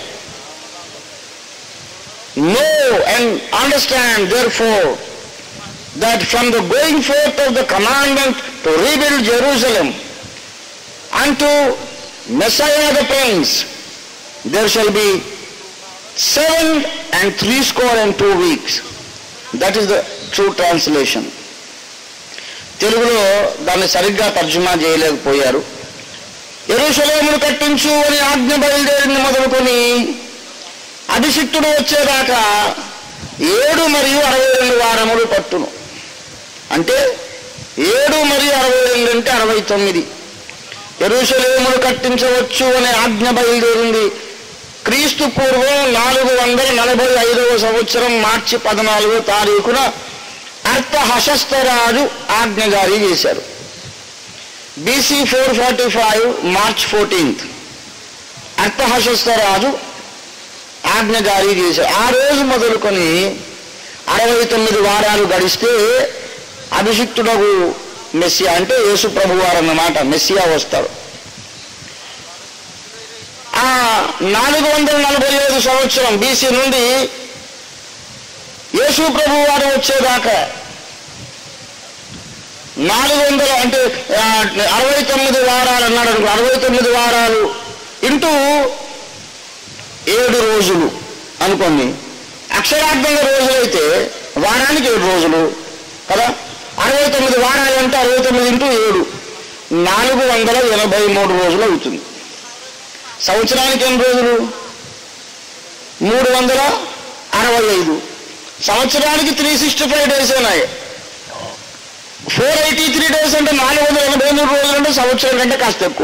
Know and understand, therefore, that from the going forth of the commandment to rebuild Jerusalem unto Messiah the Prince, there shall be seven and three score and two weeks. That is the true translation. తెలుగులో దాన్ని సరిగ్గా తర్జుమా చేయలేకపోయారు ఎరుషలేమును కట్టించు అని ఆజ్ఞ బయలుదేరింది మొదలుకొని అభిషిక్తుడు వచ్చేదాకా ఏడు మరియు అరవై రెండు వారములు పట్టును అంటే ఏడు మరియు అరవై రెండు అంటే అరవై తొమ్మిది ఎరుసలేములు కట్టించవచ్చు అనే ఆజ్ఞ బయలుదేరింది క్రీస్తు పూర్వం నాలుగు వందల నలభై ఐదవ సంవత్సరం మార్చి పద్నాలుగో తారీఖున అర్థహశస్తరాజు ఆజ్ఞ జారీ చేశారు BC four forty five March fourteenth అర్థహశస్తరాజు ఆజ్ఞ జారీ చేశారు ఆ రోజు మొదలుకొని అరవై తొమ్మిది వారాలు గడిస్తే అభిషిక్తుడకు మెస్సియా అంటే యేసు ప్రభు వారు అన్నమాట మెస్సియా వస్తాడు ఆ నాలుగు వందల నలభై ఐదు సంవత్సరం బీసీ నుండి యేసు ప్రభు వారు వచ్చేదాకా నాలుగు వందల అంటే ఆ, అరవై తొమ్మిది వారాలు అన్నాడు అనుకో, అరవై తొమ్మిది వారాలు ఇంటూ ఏడు రోజులు అనుకోండి అక్షరార్థంగా రోజులైతే వారానికి ఏడు రోజులు కదా అరవై తొమ్మిది వారాలు అంటే అరవై తొమ్మిది ఇంటూ ఏడు నాలుగు వందల ఎనభై మూడు రోజులు అవుతుంది సంవత్సరానికి ఎన్ని రోజులు మూడు వందల అరవై ఐదు సంవత్సరానికి త్రీ సిక్స్టీ ఫైవ్ డేస్ ఉన్నాయి ఫోర్ ఎయిటీ త్రీ డేస్ అంటే నాలుగు వందల ఎనభై మూడు రోజులు అంటే సంవత్సరం కంటే కాస్త ఎక్కువ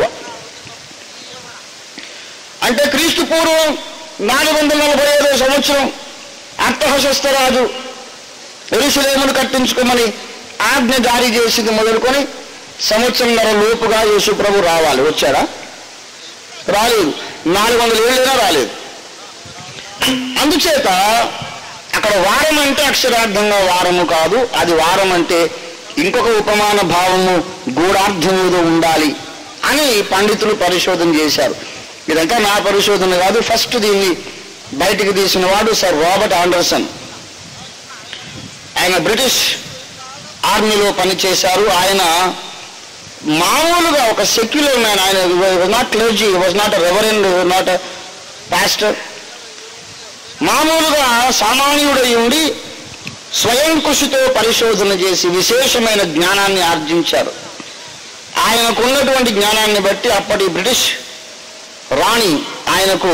అంటే క్రీస్తు పూర్వం నాలుగు వందల నలభై ఐదో సంవత్సరం అర్థహశస్త్రరాజు ఎరుసలేమును కట్టించుకోమని ఆజ్ఞ జారీ చేసింది మొదలుకొని సంవత్సరంన్నర లోపుగా యేసు ప్రభు రావాలి వచ్చాడా రాలేదు నాలుగు వందల ఏళ్ళైనా రాలేదు అందుచేత అక్కడ వారం అంటే అక్షరార్థంగా వారము కాదు అది వారం అంటే ఇంకొక ఉపమాన భావము గూఢార్థం ఏదో ఉండాలి అని పండితులు పరిశోధన చేశారు ఇదంతా నా పరిశోధన కాదు ఫస్ట్ దీన్ని బయటికి తీసిన వాడు సర్ రాబర్ట్ ఆండర్సన్ ఆయన బ్రిటిష్ ఆర్మీలో పనిచేశారు ఆయన మామూలుగా ఒక సెక్యులర్ మ్యాన్ ఆయన not clergy was not reverend not pastor మామూలుగా సామాన్యుడై ఉండి స్వయం కృషితో పరిశోధన చేసి విశేషమైన జ్ఞానాన్ని ఆర్జించారు ఆయనకున్నటువంటి జ్ఞానాన్ని బట్టి అప్పటి బ్రిటిష్ రాణి ఆయనకు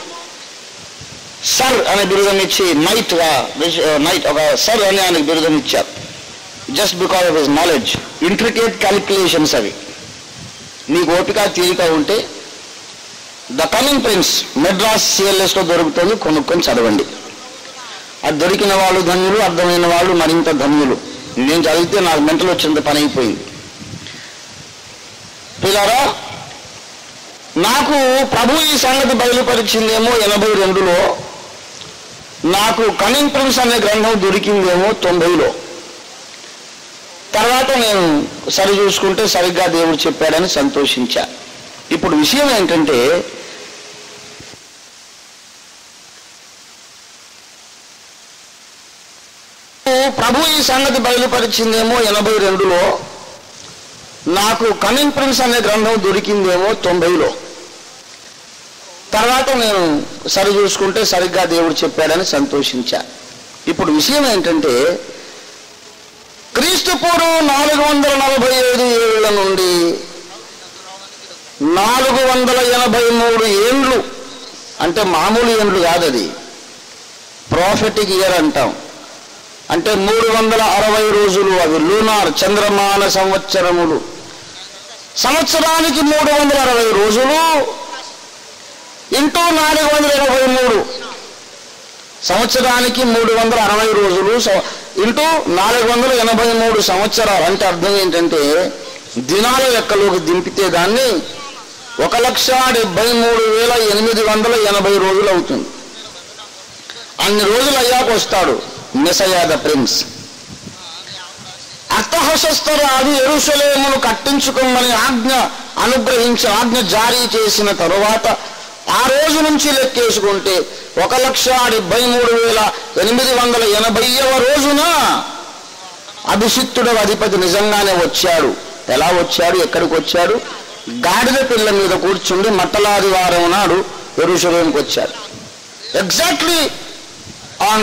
సర్ అనే బిరుదం ఇచ్చి నైట్ నైట్ ఒక సర్ అని ఆయనకు బిరుదం ఇచ్చారు just because of his knowledge intricate calculations అవి మీకు ఓపిక తీరిక ఉంటే ద కమింగ్ ప్రిన్స్ మెడ్రాస్ సిఎల్ఎస్లో దొరుకుతుంది కొనుక్కొని చదవండి అది దొరికిన వాళ్ళు ధన్యులు అర్థమైన వాళ్ళు మరింత ధన్యులు నేను చదివితే నాకు మెంటలు వచ్చినంత పని అయిపోయింది పిల్లరా నాకు ప్రభు ఈ సంగతి బయలుపరిచిందేమో ఎనభై రెండులో నాకు కమింగ్ ప్రిన్స్ అనే గ్రంథం దొరికిందేమో తొంభైలో తర్వాత నేను సరి చూసుకుంటే సరిగ్గా దేవుడు చెప్పాడని సంతోషించా ఇప్పుడు విషయం ఏంటంటే ప్రభు ఈ సంగతి బయలుపరిచిందేమో ఎనభై రెండులో నాకు కమింగ్ ప్రిన్స్ అనే గ్రంథం దొరికిందేమో తొంభైలో తర్వాత నేను సరి చూసుకుంటే సరిగ్గా దేవుడు చెప్పాడని సంతోషించా ఇప్పుడు విషయం ఏంటంటే క్రీస్తు పూర్వం నాలుగు వందల నలభై ఐదు ఏళ్ల నుండి నాలుగు వందల ఎనభై మూడు ఏండ్లు అంటే మామూలు ఏండ్లు కాదు అది ప్రాఫిటిక్ ఇయర్ అంటాం అంటే మూడు వందల అరవై రోజులు అవి లూనార్ చంద్రమాన సంవత్సరములు సంవత్సరానికి మూడు వందల అరవై రోజులు ఇంటూ నాలుగు వందల ఎనభై మూడు సంవత్సరానికి మూడు వందల అరవై రోజులు సం- ఇంటూ నాలుగు వందల ఎనభై మూడు సంవత్సరాలు అంటే అర్థం ఏంటంటే దినాల లెక్కలోకి దింపితే దాన్ని ఒక లక్ష డెబ్బై మూడు వేల ఎనిమిది వందల ఎనభై రోజులు అవుతుంది అన్ని రోజులు అయ్యాక వస్తాడు మెసయా ద ప్రిన్స్ అర్థహశస్త్రాలు ఎరుసలేమును కట్టించుకోమని ఆజ్ఞ అనుగ్రహించి ఆజ్ఞ జారీ చేసిన తరువాత ఆ రోజు నుంచి లెక్కేసుకుంటే ఒక లక్ష డెబ్బై మూడు వేల ఎనిమిది వందల ఎనభైవ రోజున అభిషిక్తుడు అధిపతి నిజంగానే వచ్చాడు ఎలా వచ్చాడు ఎక్కడికి వచ్చాడు గాడిద పిల్ల మీద కూర్చుండి మట్టలాదివారం నాడు ఎరుసలేంకి వచ్చాడు exactly on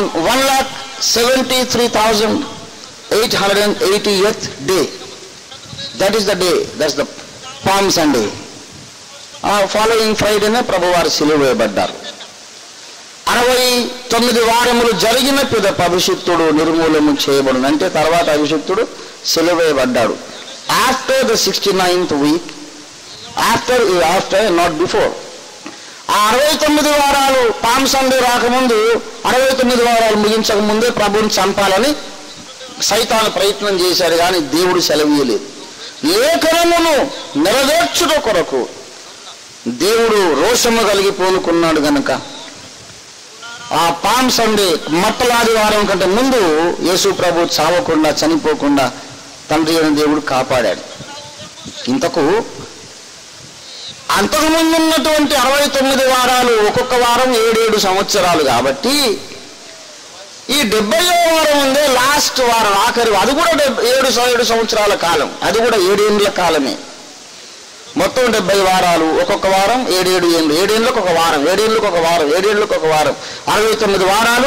1,73,880th day. That is the day, that's the Palm Sunday. ఆ ఫాలోయింగ్ ఫ్రైడేనే ప్రభువారు సిలువ వేయబడ్డారు అరవై తొమ్మిది వారములు జరిగిన పిదప అభిషిక్తుడు నిర్మూలన చేయబడును అంటే తర్వాత అభిషిక్తుడు సిలువ వేయబడ్డాడు after the sixty ninth week after after not before ఆ అరవై తొమ్మిది వారాలు పామ్ సండే రాకముందు అరవై తొమ్మిది వారాలు ముగించక ముందే ప్రభుని చంపాలని సైతాను ప్రయత్నం చేశాడు కానీ దేవుడు సెలవీయలేదు లేఖనమును నెరవేర్చుట కొరకు దేవుడు రోషము కలిగి పూనుకున్నాడు గనుక ఆ పామ్ సండే మట్టలాది వారం కంటే ముందు యేసు ప్రభు చావకుండా చనిపోకుండా తండ్రి అయిన దేవుడు కాపాడాడు ఇంతకు అంతకుముందు ఉన్నటువంటి అరవై తొమ్మిది వారాలు ఒక్కొక్క వారం ఏడేడు సంవత్సరాలు కాబట్టి ఈ డెబ్బయో వారం ఉందే లాస్ట్ వారం ఆఖరి అది కూడా డెబ్బై ఏడు స- ఏడు సంవత్సరాల కాలం అది కూడా ఏడేండ్ల కాలమే మొత్తం డెబ్బై వారాలు ఒక్కొక్క వారం ఏడేడు ఏండ్లు ఏడేళ్ళకి ఒక వారం ఏడేళ్ళకి ఒక వారం ఏడేళ్ళకి ఒక వారం అరవై తొమ్మిది వారాలు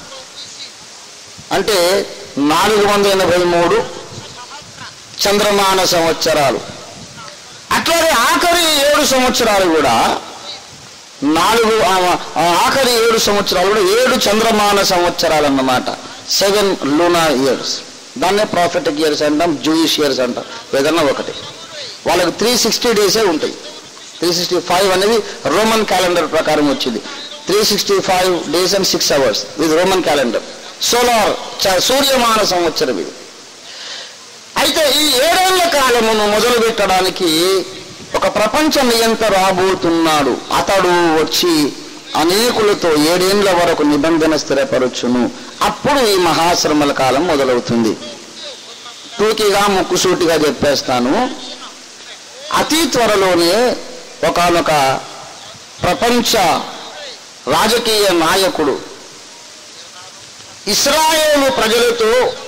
అంటే నాలుగు వందల ఎనభై మూడు చంద్రమాన సంవత్సరాలు అట్లాగే ఆఖరి ఏడు సంవత్సరాలు కూడా నాలుగు ఆ- ఆ ఆఖరి ఏడు సంవత్సరాలు కూడా ఏడు చంద్రమాన సంవత్సరాలు అన్నమాట సెవెన్ లూనా ఇయర్స్ దాన్నే ప్రాఫిటిక్ ఇయర్స్ అంటాం జూయిష్ ఇయర్స్ అంటాం ఏదన్నా ఒకటి వాళ్ళకి త్రీ సిక్స్టీ డేసే ఉంటాయి త్రీ సిక్స్టీ ఫైవ్ అనేది రోమన్ క్యాలెండర్ ప్రకారం వచ్చింది three sixty five days and six hours ఇది రోమన్ క్యాలెండర్ సోలార్ సూర్యమాన సంవత్సరం ఇది అయితే ఈ ఏడేళ్ల కాలమును మొదలు పెట్టడానికి ఒక ప్రపంచ నియంత రాబోతున్నాడు అతడు వచ్చి అనేకులతో ఏడేండ్ల వరకు నిబంధన స్థిరపరచును అప్పుడు ఈ మహాశ్రమల కాలం మొదలవుతుంది టూకీగా ముక్కుసూటిగా చెప్పేస్తాను అతి త్వరలోనే ఒకానొక ప్రపంచ రాజకీయ నాయకుడు ఇస్రాయేలు ప్రజలతో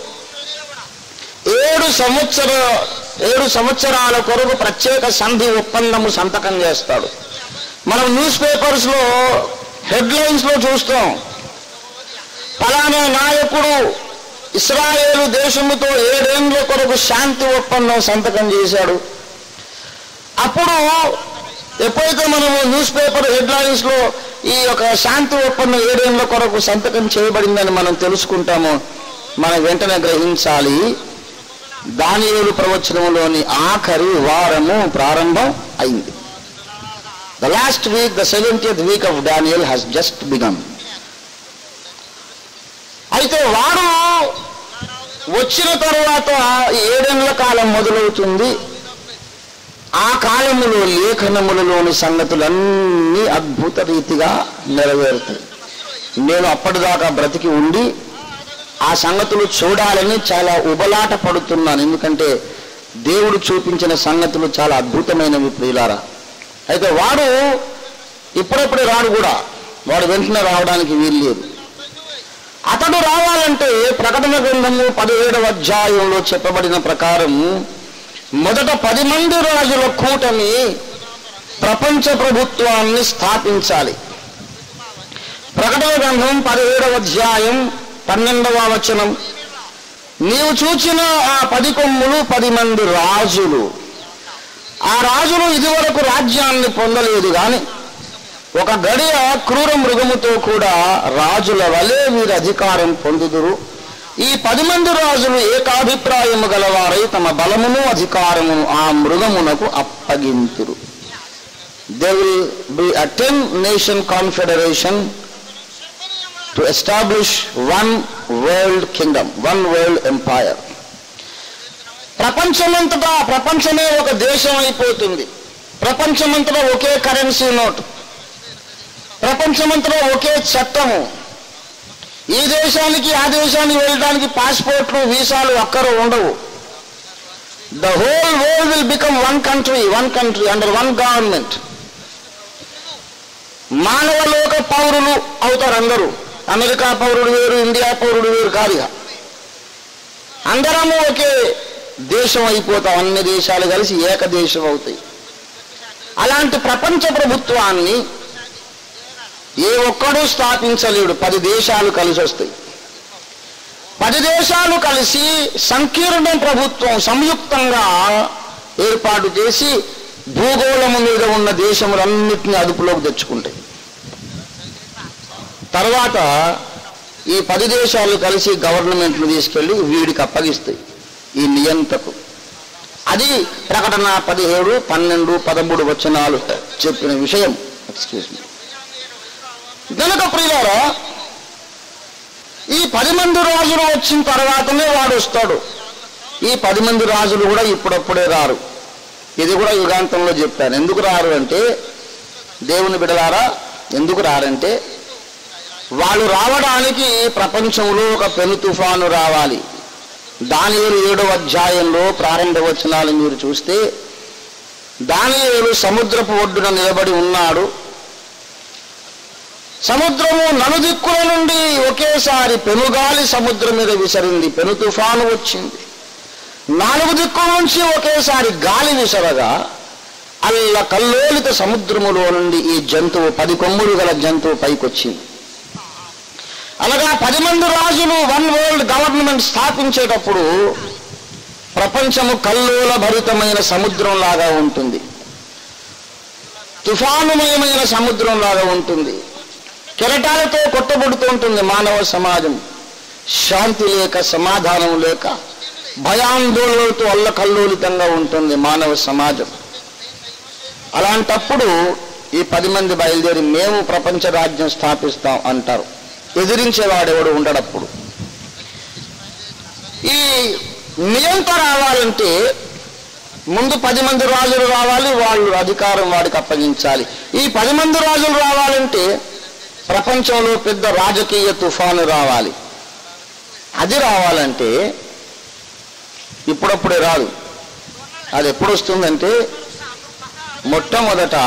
ఏడు సంవత్సర ఏడు సంవత్సరాల కొరకు ప్రత్యేక సంధి ఒప్పందము సంతకం చేస్తాడు మనం న్యూస్ పేపర్స్ లో హెడ్లైన్స్ లో చూస్తాం ఫలానా నాయకుడు ఇస్రాయేలు దేశముతో ఏడేండ్ల కొరకు శాంతి ఒప్పందం సంతకం చేశాడు అప్పుడు ఎప్పుడైతే మనము న్యూస్ పేపర్ హెడ్లైన్స్ లో ఈ యొక్క శాంతి ఒప్పందం ఏడేళ్ల కొరకు సంతకం చేయబడిందని మనం తెలుసుకుంటామో మనం వెంటనే గ్రహించాలి దానియేలు ప్రవచనంలోని ఆఖరి వారము ప్రారంభం అయింది the last week the seventieth week of Daniel has just begun అయితే వారు వచ్చిన తరువాత ఈ ఏడేళ్ల కాలం మొదలవుతుంది ఆ కాలములో లేఖనములలోని సంగతులన్నీ అద్భుత రీతిగా నెరవేరుతాయి నేను అప్పటిదాకా బ్రతికి ఉండి ఆ సంగతులు చూడాలని చాలా ఉబలాట పడుతున్నాను ఎందుకంటే దేవుడు చూపించిన సంగతులు చాలా అద్భుతమైనవి ప్రియులారా అయితే వాడు ఇప్పుడప్పుడే రాడు కూడా వాడు వెంటనే రావడానికి వీలు లేదు అతడు రావాలంటే ప్రకటన గ్రంథము పదిహేడవ అధ్యాయంలో చెప్పబడిన ప్రకారం మొదట పది మంది రాజుల కూటమి ప్రపంచ ప్రభుత్వాన్ని స్థాపించాలి ప్రకటన గ్రంథం పదిహేడవ అధ్యాయం పన్నెండవ వచనం నీవు చూచిన ఆ పది కొమ్ములు పది మంది రాజులు ఆ రాజులు ఇదివరకు రాజ్యాన్ని పొందలేదు గాని ఒక గడియ క్రూర మృగముతో కూడా రాజుల వలె వీరి అధికారం పొందుదురు ఈ పది మంది రాజులు ఏకాభిప్రాయము గలవారై తమ బలమును అధికారమును ఆ మృగమునకు అప్పగింతురు they will be a ten nation confederation to establish one world kingdom one world empire ప్రపంచమంతటా ప్రపంచమే ఒక దేశం అయిపోతుంది ప్రపంచమంతటా ఒకే కరెన్సీ నోట్ ప్రపంచమంతటా ఒకే చట్టము ఈ దేశానికి ఆ దేశానికి వెళ్ళడానికి పాస్పోర్ట్లు వీసాలు అక్కర ఉండవు the whole world will become one country one country under one government మానవలోక పౌరులు అవుతారు అందరూ అమెరికా పౌరుడు వేరు ఇండియా పౌరుడు వేరు కాదు ఇక. అందరము ఒకే దేశం అయిపోతాం అన్ని దేశాలు కలిసి ఏకదేశం అవుతాయి అలాంటి ప్రపంచ ప్రభుత్వాన్ని ఏ ఒక్కడూ స్థాపించలేడు పది దేశాలు కలిసి వస్తాయి పది దేశాలు కలిసి సంకీర్ణ ప్రభుత్వం సంయుక్తంగా ఏర్పాటు చేసి భూగోళము మీద ఉన్న దేశములన్నింటినీ అదుపులోకి తెచ్చుకుంటాయి తర్వాత ఈ పది దేశాలు కలిసి గవర్నమెంట్ను తీసుకెళ్లి వీడికి అప్పగిస్తాయి ఈ నియంతకు అది ప్రకటన పదిహేడు పన్నెండు పదమూడు వచనాలు చెప్పిన విషయం ఎక్స్క్యూజ్ మీ గనక ప్రియులారా ఈ పది మంది రాజులు వచ్చిన తర్వాతనే వాడు వస్తాడు ఈ పది మంది రాజులు కూడా ఇప్పుడప్పుడే రారు ఇది కూడా యుగాంతంలో చెప్పాను ఎందుకు రారు అంటే దేవుని బిడలారా ఎందుకు రారంటే వాళ్ళు రావడానికి ప్రపంచంలో ఒక పెను తుఫాను రావాలి దానియేలు ఏడవ అధ్యాయంలో ప్రారంభ వచనాలు మీరు చూస్తే దానియేలు సముద్రపు ఒడ్డున నిలబడి ఉన్నాడు సముద్రము నలుదిక్కుల నుండి ఒకేసారి పెనుగాలి సముద్రం మీద విసరింది పెను తుఫాను వచ్చింది నాలుగు దిక్కుల నుంచి ఒకేసారి గాలి విసరగా అల్ల కల్లోలిత సముద్రములో నుండి ఈ జంతువు పది కొమ్ములు గల జంతువు పైకొచ్చింది అనగా పది మంది రాజులు వన్ వరల్డ్ గవర్నమెంట్ స్థాపించేటప్పుడు ప్రపంచము కల్లోల భరితమైన సముద్రం లాగా ఉంటుంది తుఫానుమయమైన సముద్రం లాగా ఉంటుంది కెరటాలతో కొట్టబడుతూ ఉంటుంది మానవ సమాజం శాంతి లేక సమాధానం లేక భయాందోళనలతో అల్లకల్లోలితంగా ఉంటుంది మానవ సమాజం అలాంటప్పుడు ఈ పది మంది బయలుదేరి మేము ప్రపంచ రాజ్యం స్థాపిస్తాం అంటారు ఎదిరించేవాడెవడు ఉండడప్పుడు ఈ నియంత రావాలంటే ముందు పది మంది రాజులు రావాలి వాళ్ళు అధికారం వాడికి అప్పగించాలి ఈ పది మంది రాజులు రావాలంటే ప్రపంచంలో పెద్ద రాజకీయ తుఫాను రావాలి అది రావాలంటే ఇప్పుడప్పుడే రాదు అది ఎప్పుడు వస్తుందంటే మొట్టమొదట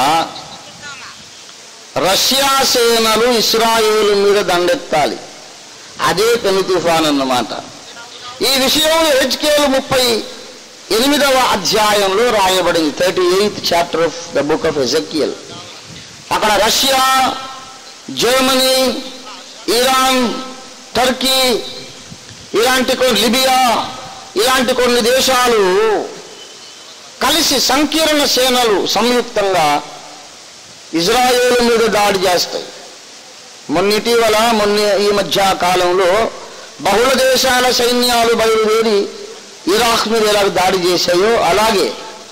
రష్యా సేనలు ఇస్రాయేలు మీద దండెత్తాలి అదే పెను తుఫాన్ అన్నమాట ఈ విషయం హెచ్కేలు ముప్పై ఎనిమిదవ అధ్యాయంలో రాయబడింది thirty eighth chapter of the book of Ezekiel అక్కడ రష్యా జర్మనీ ఇరాన్ టర్కీ ఇలాంటి కొన్ని లిబియా ఇలాంటి కొన్ని దేశాలు కలిసి సంకీర్ణ సేనలు సంయుక్తంగా ఇజ్రాయేల్ మీద దాడి చేస్తాయి మొన్న ఇటీవల మొన్న ఈ మధ్య కాలంలో బహుళ దేశాల సైన్యాలు బయలుదేరి ఇరాక్ మీద ఎలా దాడి చేశాయో అలాగే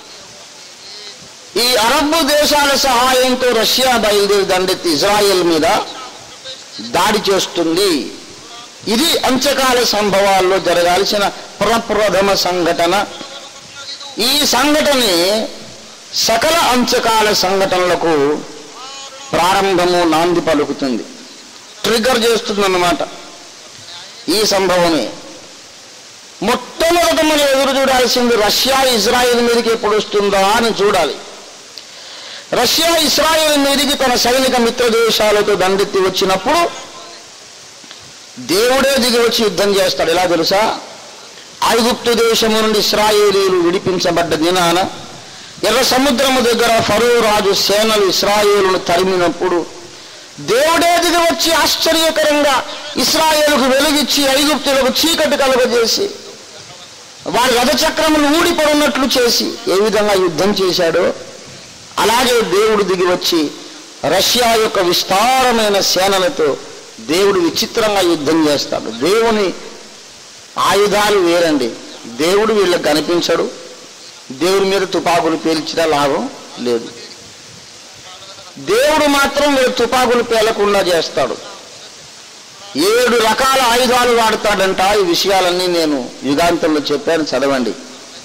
ఈ అరబ్ దేశాల సహాయంతో రష్యా బయలుదేరి దండెత్తి ఇజ్రాయెల్ మీద దాడి చేస్తుంది ఇది అంత్యకాల సంభవాల్లో జరగాల్సిన ప్రప్రథమ సంఘటన ఈ సంఘటనే సకల అంత్యకాల సంఘటనలకు ప్రారంభము నాంది పలుకుతుంది ట్రిగర్ చేస్తుందన్నమాట ఈ సంభవమే మొట్టమొదట మనం ఎదురు చూడాల్సింది రష్యా ఇజ్రాయెల్ మీదకి ఎప్పుడు వస్తుందా అని చూడాలి రష్యా ఇస్రాయేల్ మీదికి తన సైనిక మిత్ర దేశాలతో దండెత్తి వచ్చినప్పుడు దేవుడే దిగి వచ్చి యుద్ధం చేస్తాడు ఎలా తెలుసా ఐగుప్తు దేశము నుండి ఇస్రాయేలీలు విడిపించబడ్డ దినాన ఎర్ర సముద్రము దగ్గర ఫరో రాజు సేనలు ఇస్రాయేలును తరిమినప్పుడు దేవుడే దిగి వచ్చి ఆశ్చర్యకరంగా ఇస్రాయేలుకు వెలుగిచ్చి ఐగుప్తులకు చీకటి కలుగజేసి వారి రథచక్రములు ఊడిపడినట్లు చేసి ఏ విధంగా యుద్ధం చేశాడో అలాగే దేవుడు దిగి వచ్చి రష్యా యొక్క విస్తారమైన సేనలతో దేవుడు విచిత్రంగా యుద్ధం చేస్తాడు దేవుని ఆయుధాలు వేరండి దేవుడు వీళ్ళకి కనిపించడు దేవుడి మీద తుపాకులు పేల్చినా లాభం లేదు దేవుడు మాత్రం వీళ్ళు తుపాకులు పేలకుండా చేస్తాడు ఏడు రకాల ఆయుధాలు వాడతాడంట ఈ విషయాలన్నీ నేను యుగాంతంలో చెప్పాను చదవండి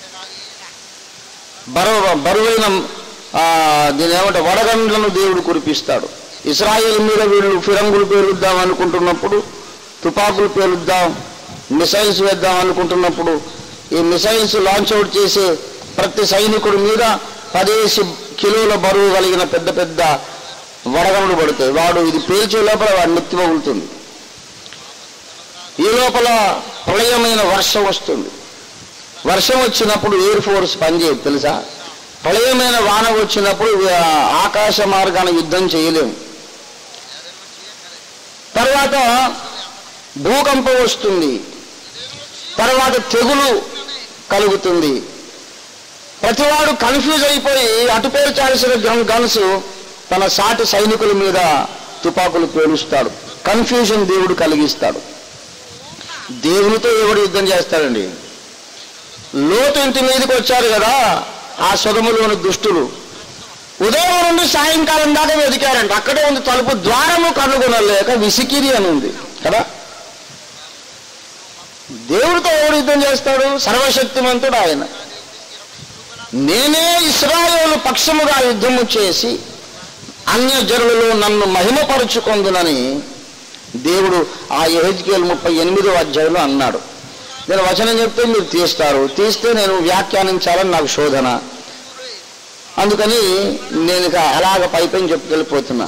బరువు బరువైన ఆ, దీని ఏమంటే వడగండ్లను దేవుడు కురిపిస్తాడు ఇస్రాయేల్ మీద వీళ్ళు ఫిరంగులు పేలుద్దాం అనుకుంటున్నప్పుడు తుపాకులు పేలుద్దాం మిసైల్స్ వేద్దాం అనుకుంటున్నప్పుడు ఈ మిసైల్స్ లాంచ్ అవుట్ చేసే ప్రతి సైనికుడి మీద పదేసి కిలోల బరువు కలిగిన పెద్ద పెద్ద వడగండ్లు పడతాయి వాడు ఇది పేల్చే లోపల వాడు నెత్తి పగులుతుంది ఈ లోపల ప్రళయమైన వర్షం వస్తుంది వర్షం వచ్చినప్పుడు ఎయిర్ ఫోర్స్ పనిచేయదు తెలుసా ప్రళయమైన వాన వచ్చినప్పుడు ఆ, ఆకాశ మార్గాన యుద్ధం చేయలేము తర్వాత భూకంపం వస్తుంది తర్వాత తెగులు కలుగుతుంది ప్రతివాడు కన్ఫ్యూజ్ అయిపోయి అటు పేర్చాల్సిన గన్ గన్స్ తన సాటి సైనికుల మీద తుపాకులు పేలుస్తాడు కన్ఫ్యూజన్ దేవుడు కలిగిస్తాడు దేవునితో ఎవడు యుద్ధం చేస్తాడండి లోతు ఇంటి మీదకి వచ్చారు కదా ఆ సుగములోని దుష్టులు ఉదయం నుండి సాయంకాలం దాకా వెతికారంట అక్కడే ఉంది తలుపు ద్వారము కనుగొనలేక విసికిరి అని ఉంది కదా దేవుడితో ఎవడు యుద్ధం చేస్తాడు సర్వశక్తిమంతుడు ఆయన నేనే ఇస్రాయేలు పక్షముగా యుద్ధము చేసి అన్య జనులలో నన్ను మహిమపరుచుకొందునని దేవుడు ఆ ఎహెజ్కేల్ ముప్పై ఎనిమిదో అధ్యాయంలో అన్నాడు నేను వచనం చెప్తే మీరు తీస్తారు తీస్తే నేను వ్యాఖ్యానించాలని నాకు శోధన అందుకని నేను ఇక అలాగ పైపైన చెప్పుకెళ్ళిపోతున్నా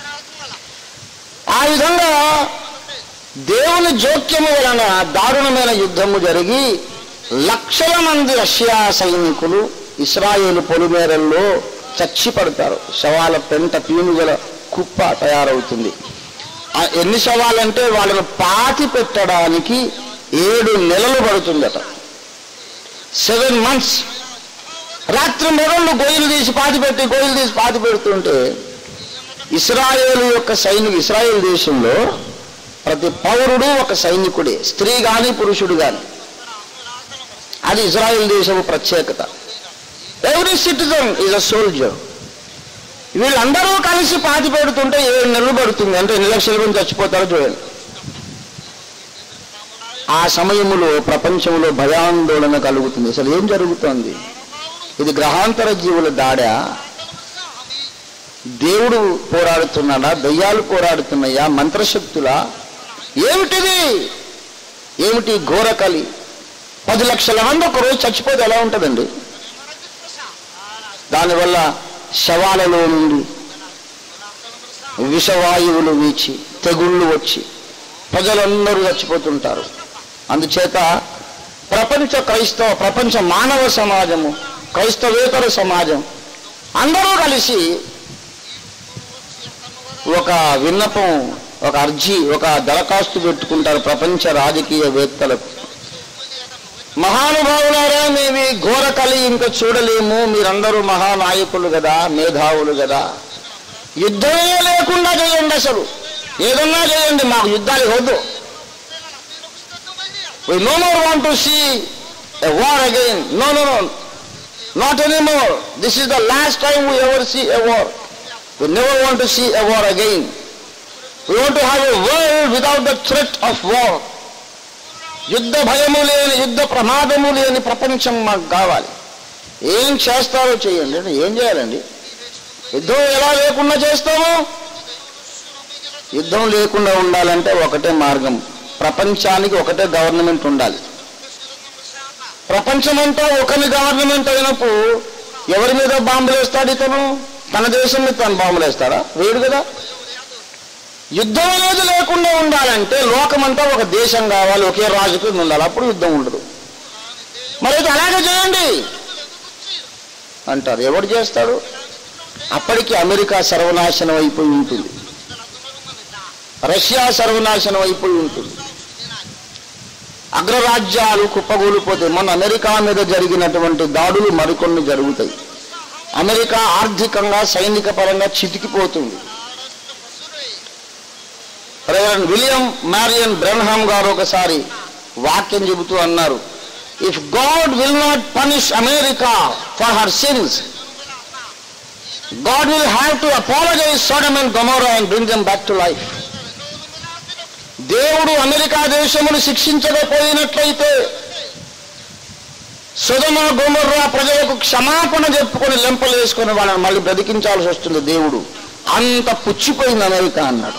ఆ విధంగా దేవుని జోక్యము వలన దారుణమైన యుద్ధము జరిగి లక్షల మంది రష్యా సైనికులు ఇస్రాయేలు పొలిమేరల్లో చచ్చి పడతారు శవాల పెంట పీనుగల కుప్ప తయారవుతుంది ఆ ఎన్ని శవాలంటే వాళ్ళను పాతి పెట్టడానికి ఏడు నెలలు పడుతుందట సెవెన్ మంత్స్ రాత్రి మొదళ్ళు గొయ్యలు తీసి పాతి పెట్టి గొయ్యలు తీసి పాతి పెడుతుంటే ఇస్రాయేలు యొక్క సైనికు ఇస్రాయేల్ దేశంలో ప్రతి పౌరుడు ఒక సైనికుడే స్త్రీ గాని పురుషుడు గాని అది ఇజ్రాయెల్ దేశపు ప్రత్యేకత every citizen is a soldier వీళ్ళందరూ కలిసి పాతి పెడుతుంటే ఏడు నెలలు పడుతుంది అంటే ఎన్ని లక్షల మంది చచ్చిపోతారో చూడండి ఆ సమయంలో ప్రపంచంలో భయాందోళన కలుగుతుంది అసలు ఏం జరుగుతోంది ఇది గ్రహాంతర జీవుల దాడా దేవుడు పోరాడుతున్నాడా దయ్యాలు పోరాడుతున్నాయా మంత్రశక్తులా ఏమిటిది ఏమిటి ఘోరకలి పది లక్షల మంది ఒక రోజు చచ్చిపోతే ఎలా ఉంటుందండి దానివల్ల శవాలలో నుండి విషవాయువులు వీచి తెగుళ్ళు వచ్చి ప్రజలందరూ చచ్చిపోతుంటారు అందుచేత ప్రపంచ క్రైస్తవ ప్రపంచ మానవ సమాజము క్రైస్తవేతర సమాజం అందరూ కలిసి ఒక విన్నపం ఒక అర్జీ ఒక దరఖాస్తు పెట్టుకుంటారు ప్రపంచ రాజకీయవేత్తలకు మహానుభావులారా మేము ఈ ఘోర కలి ఇంకా చూడలేము మీరందరూ మహానాయకులు కదా మేధావులు కదా యుద్ధమే లేకుండా చేయండి అసలు ఏదన్నా చేయండి మాకు యుద్ధాలు వద్దు We no more want to see a war again. No, no, no. Not anymore. This is the last time we ever see a war. We never want to see a war again. We want to have a world without the threat of war. యుద్ధ భయము లేని యుద్ధ ప్రమాదము లేని ప్రపంచం మాకు కావాలి ఏం చేస్తారో చేయండి అంటే ఏం చేయాలండి యుద్ధం ఎలా లేకుండా చేస్తాము యుద్ధం లేకుండా ఉండాలంటే ఒకటే మార్గం ప్రపంచానికి ఒకటే గవర్నమెంట్ ఉండాలి ప్రపంచమంతా ఒకరి గవర్నమెంట్ అయినప్పుడు ఎవరి మీద బాంబులు వేస్తాడు ఇతను తన దేశం మీద తను బాంబులు వేస్తాడా వేడు కదా యుద్ధం అనేది లేకుండా ఉండాలంటే లోకమంతా ఒక దేశం కావాలి ఒకే రాజు కింద ఉండాలి అప్పుడు యుద్ధం ఉండదు మరి అయితే అలాగే చేయండి అంటారు ఎవడు చేస్తాడు అప్పటికి అమెరికా సర్వనాశనం అయిపోయి ఉంటుంది రష్యా సర్వనాశనం అయిపోయి ఉంటుంది అగ్రరాజ్యాలు కుప్పగూలిపోతాయి మన అమెరికా మీద జరిగినటువంటి దాడులు మరికొన్ని జరుగుతాయి అమెరికా ఆర్థికంగా సైనిక పరంగా చితికిపోతుంది రెవరెండ్ విలియం మ్యారియన్ బ్రెన్హామ్ గారు ఒకసారి వాక్యం చెబుతూ అన్నారు if God will not punish America for her sins God will have to apologise Sodom and Gomorrah and bring them back to life దేవుడు అమెరికా దేశమును శిక్షించకపోయినట్లయితే సుధమ గోమర్రా ప్రజలకు క్షమాపణ చెప్పుకొని లెంపలు వేసుకొని వాళ్ళని మళ్ళీ బ్రతికించాల్సి వస్తుంది దేవుడు అంత పుచ్చిపోయింది అమెరికా అన్నాడు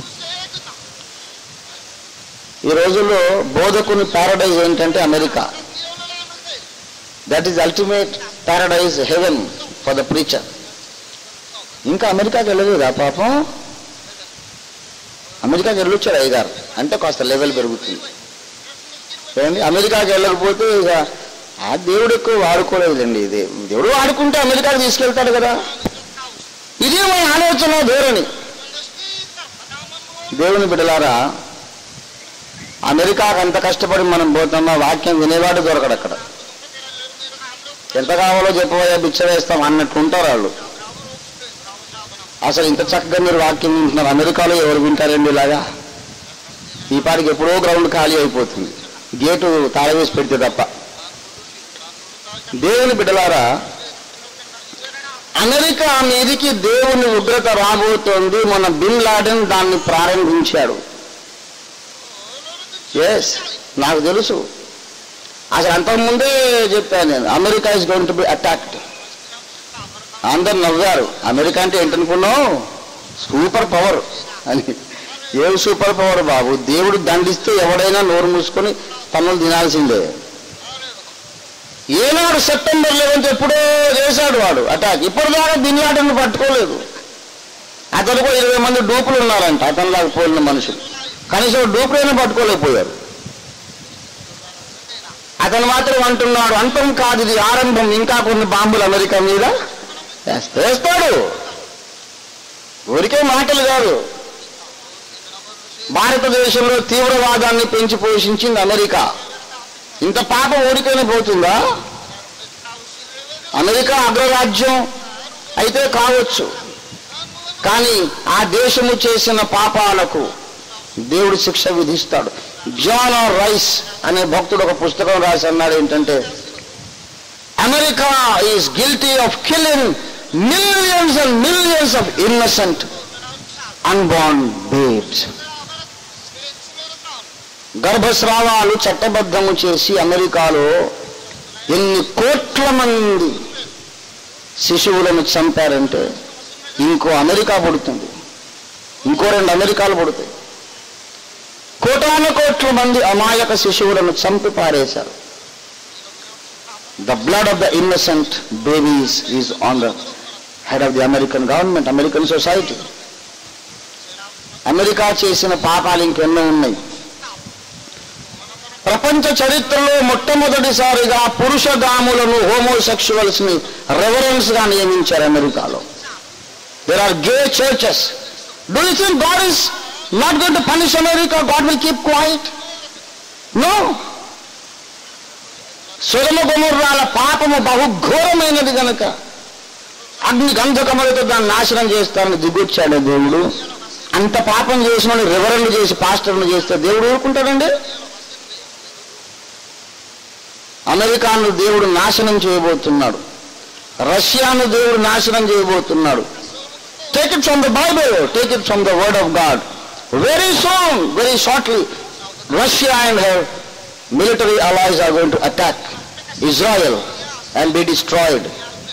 ఈ రోజుల్లో బోధకుని పారడైజ్ ఏంటంటే America that is ultimate paradise heaven for the preacher ఇంకా అమెరికాకి వెళ్ళలేదా పాపం అమెరికాకి వెళ్ళొచ్చాడు అయ్యగారు అంటే కాస్త లెవెల్ పెరుగుతుంది ఏమండి అమెరికాకి వెళ్ళకపోతే ఇక ఆ దేవుడు ఎక్కువ వాడుకోలేదండి ఇది దేవుడు వాడుకుంటే అమెరికాకి తీసుకెళ్తాడు కదా ఇదే మన ఆలోచన ధోరణి దేవుని బిడలారా అమెరికాకు అంత కష్టపడి మనం పోతామా వాక్యం వినేవాడు దొరకడు అక్కడ ఎంత కావాలో చెప్పబోయే బిచ్చ వేస్తాం అన్నట్టు ఉంటారు వాళ్ళు అసలు ఇంత చక్కగా మీరు వాక్యం వింటున్నారు అమెరికాలో ఎవరు వింటారండి ఇలాగా ఈ పాటికి ఎప్పుడో గ్రౌండ్ ఖాళీ అయిపోతుంది గేటు తాళవేసి పెడితే తప్ప దేవుని బిడ్డలారా అమెరికా మీదికి దేవుని ఉగ్రత రాబోతోంది మన బిన్ లాడెన్ దాన్ని ప్రారంభించాడు ఎస్ నాకు తెలుసు అసలు అంతకుముందే చెప్పాను నేను America is going to be attacked అందరు నవ్వారు అమెరికా అంటే ఏంటనుకున్నావు సూపర్ పవర్ అని ఏం సూపర్ పవర్ బాబు దేవుడు దండిస్తే ఎవడైనా నోరు మూసుకొని పనులు తినాల్సిందే ఏనాడు సెప్టెంబర్ లెవెన్త్ ఎప్పుడో చేశాడు వాడు అటాక్ ఇప్పటిదాకా బిన్ లాడెన్ పట్టుకోలేదు అతను కూడా ఇరవై మంది డూపులు ఉన్నారంట అతనిలాగా పోలిన మనుషులు కనీసం డూపులైనా పట్టుకోలేకపోయారు అతను మాత్రం అంటున్నాడు అంతం కాదు ఇది ఆరంభం ఇంకా కొన్ని బాంబులు అమెరికా మీద వేస్త- వేస్తాడు ఊరికే మాటలు కాదు భారతదేశంలో తీవ్రవాదాన్ని పెంచి పోషించింది అమెరికా ఇంత పాప ఊరికైనా పోతుందా అమెరికా అగ్రరాజ్యం అయితే కావచ్చు కానీ ఆ దేశము చేసిన పాపాలకు దేవుడు శిక్ష విధిస్తాడు జాన్ ఆర్ రైస్ అనే భక్తుడు ఒక పుస్తకం రాసి అన్నాడు ఏంటంటే America is guilty of killing millions and millions of innocent unborn babes గర్భస్రావాలు చట్టబద్ధము చేసి అమెరికాలో ఎన్ని కోట్ల మంది శిశువులను చంపారంటే ఇంకో అమెరికా పుడుతుంది ఇంకో రెండు అమెరికాలు పుడతాయి కోటాను కోట్ల మంది అమాయక శిశువులను చంపి పారేశారు the blood of the innocent babies is on the head of the American government American society America చేసిన పాపాలు ఇంకెన్నో ఉన్నాయి ప్రపంచ చరిత్రలో మొట్టమొదటిసారిగా పురుషగాములను హోమోసెక్షువల్స్ ని రెవరెన్స్ గా నియమించారు అమెరికాలో there are gay churches do you think God is not going to punish America God will keep quiet no సురమ గుమర్రాల పాపము బహుఘోరమైనది గనక అగ్ని గంధకములతో దాన్ని నాశనం చేస్తానని దిగొచ్చాడు దేవుడు అంత పాపం చేసిన రివరన్లు చేసి పాస్టర్లు చేస్తే దేవుడు ఊరుకుంటాడండి అమెరికాను దేవుడు నాశనం చేయబోతున్నాడు రష్యాను దేవుడు నాశనం చేయబోతున్నాడు take it from the Bible take it from the word of God very soon very shortly Russia and her military allies are going to attack Israel and be destroyed.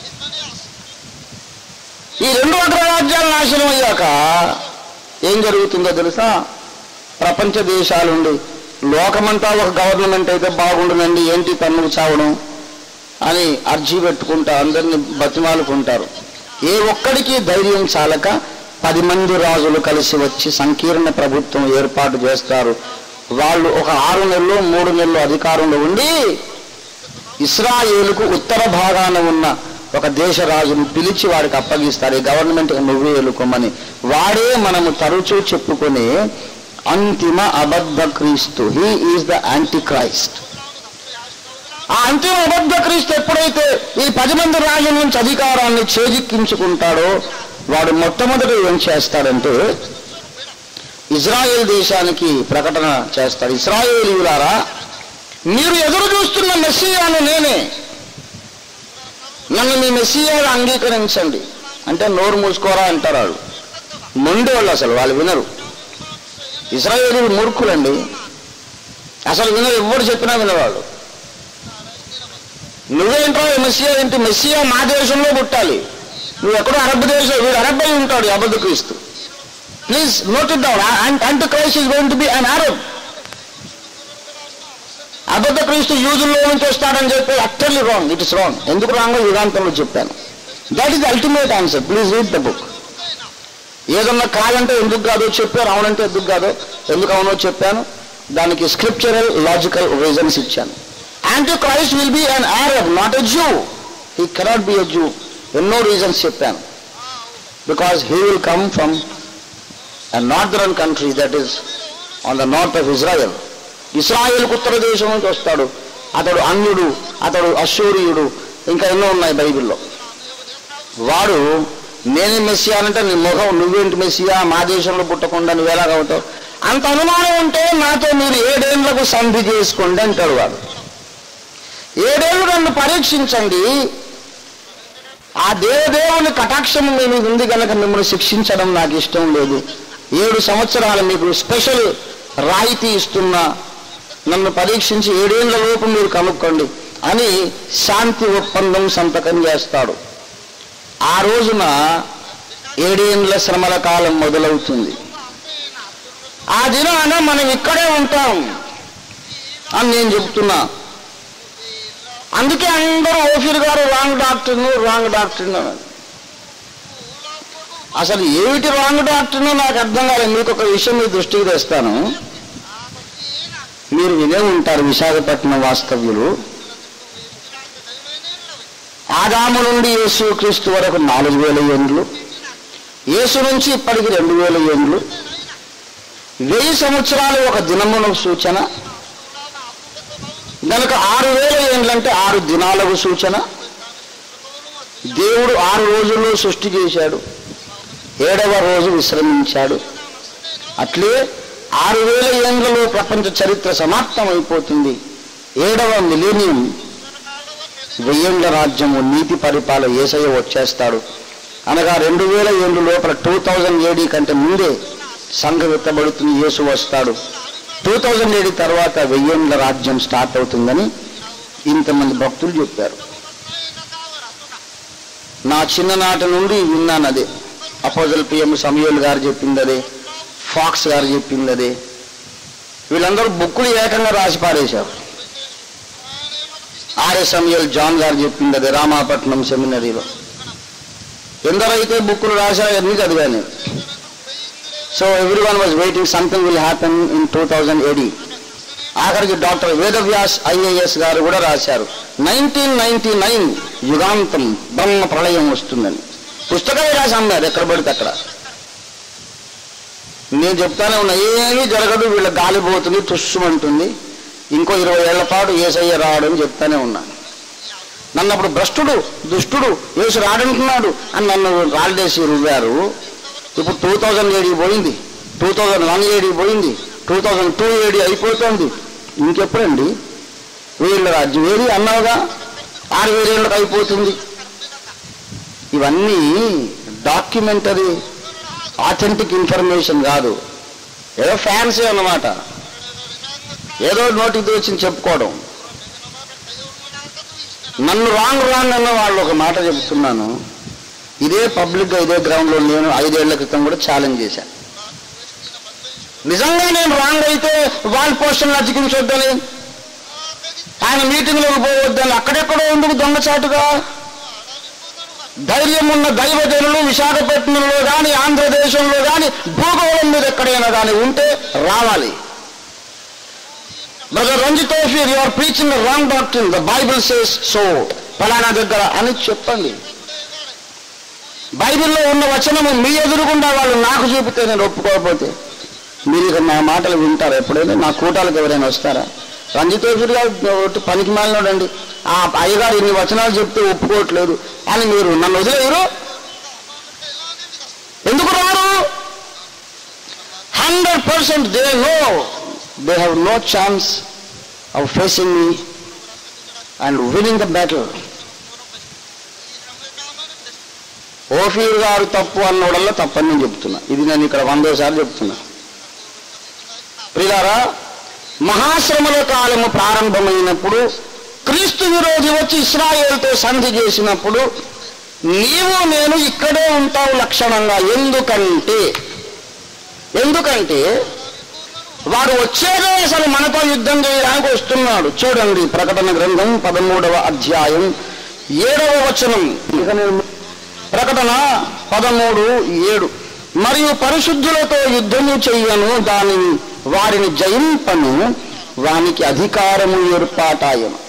ఈ రెండు అగ్రరాజ్యాలు నాశనం అయ్యాక ఏం జరుగుతుందో తెలుసా ప్రపంచ దేశాలుండి లోకమంతా ఒక గవర్నమెంట్ అయితే బాగుండునండి ఏంటి తన్నులు చావడం అని అర్జీ పెట్టుకుంటా అందరిని బతిమాలుకుంటారు ఏ ఒక్కడికి ధైర్యం చాలక పది మంది రాజులు కలిసి వచ్చి సంకీర్ణ ప్రభుత్వం ఏర్పాటు చేస్తారు వాళ్ళు ఒక ఆరు నెలలు మూడు నెలలు అధికారంలో ఉండి ఇస్రాయేలుకు ఉత్తర భాగాన ఉన్న ఒక దేశ రాజును పిలిచి వాడికి అప్పగిస్తారు ఈ గవర్నమెంట్ నువ్వే ఎలుకోమని వాడే మనము తరచూ చెప్పుకునే అంతిమ అబద్ధ క్రీస్తు he is the antichrist ఆ అంతిమ అబద్ధ క్రీస్తు ఎప్పుడైతే ఈ పది మంది రాజుల నుంచి అధికారాన్ని చేజిక్కించుకుంటాడో వాడు మొట్టమొదటి ఏం చేస్తాడంటే ఇజ్రాయెల్ దేశానికి ప్రకటన చేస్తాడు ఇస్రాయేలీయులారా మీరు ఎదురు చూస్తున్న మెస్సియాను నేనే నన్ను మీ మెస్సియాగా అంగీకరించండి అంటే నోరు మూసుకోరా అంటారు వాళ్ళు మొండి వాళ్ళు అసలు వాళ్ళు వినరు ఇస్రాయేలీలు మూర్ఖులండి అసలు వినరు ఎవరు చెప్పినా వినవాళ్ళు నువ్వేంట్రా ఈ మెస్సియా ఏంటి మెస్సియా మా దేశంలో పుట్టాలి నువ్వు ఎక్కడో అరబ్ దేశం వీడు అరబ్ అయి ఉంటాడు ఈ అబద్ధ క్రీస్తు please note it down antichrist is going to be an Arab అబద్ధ క్రీస్తు యూదుల్లో నుంచి వస్తాడని చెప్పి actually wrong it is wrong ఎందుకు రాంగో యుగాంతంలో చెప్పాను that is ultimate answer please read the book ఏదన్నా కాదంటే ఎందుకు కాదో చెప్పాను అవునంటే ఎందుకు కాదో ఎందుకు అవునో చెప్పాను దానికి స్క్రిప్చరల్ లాజికల్ రీజన్స్ ఇచ్చాను antichrist will be an Arab not a Jew he cannot be a Jew ఎన్నో రీజన్స్ చెప్పాను because he will come from a northern country that is on the north of Israel. ఇస్రాయేల్కు ఉత్తర దేశం నుంచి వస్తాడు అతడు అన్యుడు అతడు అశూరియుడు ఇంకా ఎన్నో ఉన్నాయి బైబిల్లో వాడు నేనే మెస్సియా అంటే నీ ముఖం నువ్వేంటి మెస్సియా మా దేశంలో పుట్టకుండా నువ్వు ఎలాగవుతావు అంత అనుమానం ఉంటే నాతో మీరు ఏడేళ్లకు సంధి చేసుకోండి అంటాడు వాడు ఏడేళ్ళు నన్ను పరీక్షించండి ఆ దేవదేవుని కటాక్షము మీ మీద ఉంది కనుక మిమ్మల్ని శిక్షించడం నాకు ఇష్టం లేదు ఏడు సంవత్సరాలు మీకు స్పెషల్ రాయితీ ఇస్తున్నా నన్ను పరీక్షించి ఏడేళ్ల లోపు మీరు కనుక్కోండి అని శాంతి ఒప్పందం సంతకం చేస్తాడు ఆ రోజున ఏడేండ్ల శ్రమల కాలం మొదలవుతుంది ఆ దినాన మనం ఇక్కడే ఉంటాం అని నేను చెప్తున్నా అందుకే అందరూ ఓఫీర్ గారు రాంగ్ డాక్టర్ను రాంగ్ డాక్టర్ను అని అసలు ఏమిటి రాంగ్ డాక్టర్ను నాకు అర్థం కాలేదు మీకు ఒక విషయం మీ దృష్టికి తెస్తాను మీరు వినే ఉంటారు విశాఖపట్నం వాస్తవ్యులు ఆదాము నుండి యేసు క్రీస్తు వరకు నాలుగు వేల ఏండ్లు యేసు నుంచి ఇప్పటికి రెండు వేల ఏండ్లు వెయ్యి సంవత్సరాలు ఒక దినమున సూచన కనుక ఆరు వేల ఏండ్లంటే ఆరు దినాలకు సూచన దేవుడు ఆరు రోజుల్లో సృష్టి చేశాడు ఏడవ రోజు విశ్రమించాడు అట్లే ఆరు వేల ఏండ్లలో ప్రపంచ చరిత్ర సమాప్తం అయిపోతుంది ఏడవ మిలీనియం వెయ్యేండ్ల రాజ్యము నీతి పరిపాల ఏసయ్య వచ్చేస్తాడు అనగా రెండు వేల ఏళ్ళు లోపల టూ థౌజండ్ ఏడీ కంటే ముందే సంఘం ఎత్తబడుతుంది యేసు వస్తాడు టూ థౌజండ్ ఏడీ తర్వాత వెయ్యేండ్ల రాజ్యం స్టార్ట్ అవుతుందని ఇంతమంది భక్తులు చెప్పారు నా చిన్ననాటి నుండి విన్నాను అదే అపోజల్ పిఎం సమయోల్ గారు చెప్పింది అదే ఫాక్స్ గారు చెప్పింది అదే వీళ్ళందరూ బుక్కులు ఏకంగా రాసి పారేశారు ఆర్ఎస్ సమయల్ జాన్ గారు చెప్పింది అదే రామాపట్నం సెమినరీలో ఎందరైతే బుక్కులు రాశారో అన్ని చదివాను so everyone was waiting something will happen in two thousand eighty ఆఖరికి డాక్టర్ వేదవ్యాస్ ఐఏఎస్ గారు కూడా రాశారు నైన్టీన్ నైన్టీ నైన్ యుగాంతం బ్రహ్మ ప్రళయం వస్తుందని పుస్తకమే రాసి అమ్మారు ఎక్కడ పడితే అక్కడ నేను చెప్తానే ఉన్నా ఏమీ జరగదు వీళ్ళ గాలి పోతుంది తుస్సుమంటుంది ఇంకో ఇరవై ఏళ్ల పాటు ఏసయ్య రావడం చెప్తానే ఉన్నా నన్ను అప్పుడు భ్రష్టుడు దుష్టుడు ఏసు రాడంటున్నాడు అని నన్ను రాళ్ళేసి రువ్వారు ఇప్పుడు టూ థౌజండ్ ఏడీ పోయింది టూ థౌజండ్ వన్ ఏడీ పోయింది టూ థౌజండ్ టూ ఏడీ అయిపోతుంది ఇంకెప్పుడండి వీళ్ళ రాజ్యం ఏది అన్నావుగా ఆరు వేలేళ్ళకి అయిపోతుంది ఇవన్నీ డాక్యుమెంటరీ ఆథెంటిక్ ఇన్ఫర్మేషన్ కాదు ఏదో ఫ్యాన్సీ అన్నమాట ఏదో నోటికి వచ్చింది చెప్పుకోవడం నన్ను రాంగ్ రాంగ్ అన్న వాళ్ళు ఒక మాట చెప్తున్నాను ఇదే పబ్లిక్గా ఇదే గ్రౌండ్లో నేను ఐదేళ్ల క్రితం కూడా ఛాలెంజ్ చేశాను నిజంగా నేను రాంగ్ అయితే వాల్ పోస్టర్లు అతికించొద్దని ఆయన మీటింగ్లోకి పోవద్దని అక్కడెక్కడో ఎందుకు దొంగచాటుగా ధైర్యం ఉన్న దైవజనులు విశాఖపట్నంలో కానీ ఆంధ్రదేశంలో కానీ భూగోళం మీద ఎక్కడైనా కానీ ఉంటే రావాలి brother Ranjit Ophir you are preaching wrong doctor the Bible says so ఫలానా దగ్గర అని చెప్పండి బైబిల్లో ఉన్న వచనము మీ ఎదురుగుండా వాళ్ళు నాకు చూపితే నేను ఒప్పుకోకపోతే మీరు ఇక నా మాటలు వింటారు ఎప్పుడైనా నా కూటాలకు ఎవరైనా వస్తారా రంజిత్ ఓఫీర్ గారు ఒకటి పనికి మాలినోడండి ఆ అయ్యగారు ఇన్ని వచనాలు చెప్తే ఒప్పుకోవట్లేదు అని మీరు నన్ను వదిలేరు ఎందుకు రారు hundred percent they know they have no chance of facing me and winning the battle Ophir గారు తప్పు అన్నోడల్లా తప్పని నేను చెప్తున్నా ఇది నేను ఇక్కడ వందోసారి చెప్తున్నా ప్రియారా మహాశ్రమల కాలము ప్రారంభమైనప్పుడు క్రీస్తు విరోధి వచ్చి ఇస్రాయేల్తో సంధి చేసినప్పుడు నీవు నేను ఇక్కడే ఉంటావు లక్షణంగా ఎందుకంటే ఎందుకంటే వాడు వచ్చేదే అసలు మనతో యుద్ధం చేయడానికి వస్తున్నాడు చూడండి ప్రకటన గ్రంథం పదమూడవ అధ్యాయం ఏడవ వచనం ఇక నేను ప్రకటన పదమూడు ఏడు మరియు పరిశుద్ధులతో యుద్ధము చెయ్యను దానిని వారిని జయింపను వానికి అధికారము ఏర్పాటాయను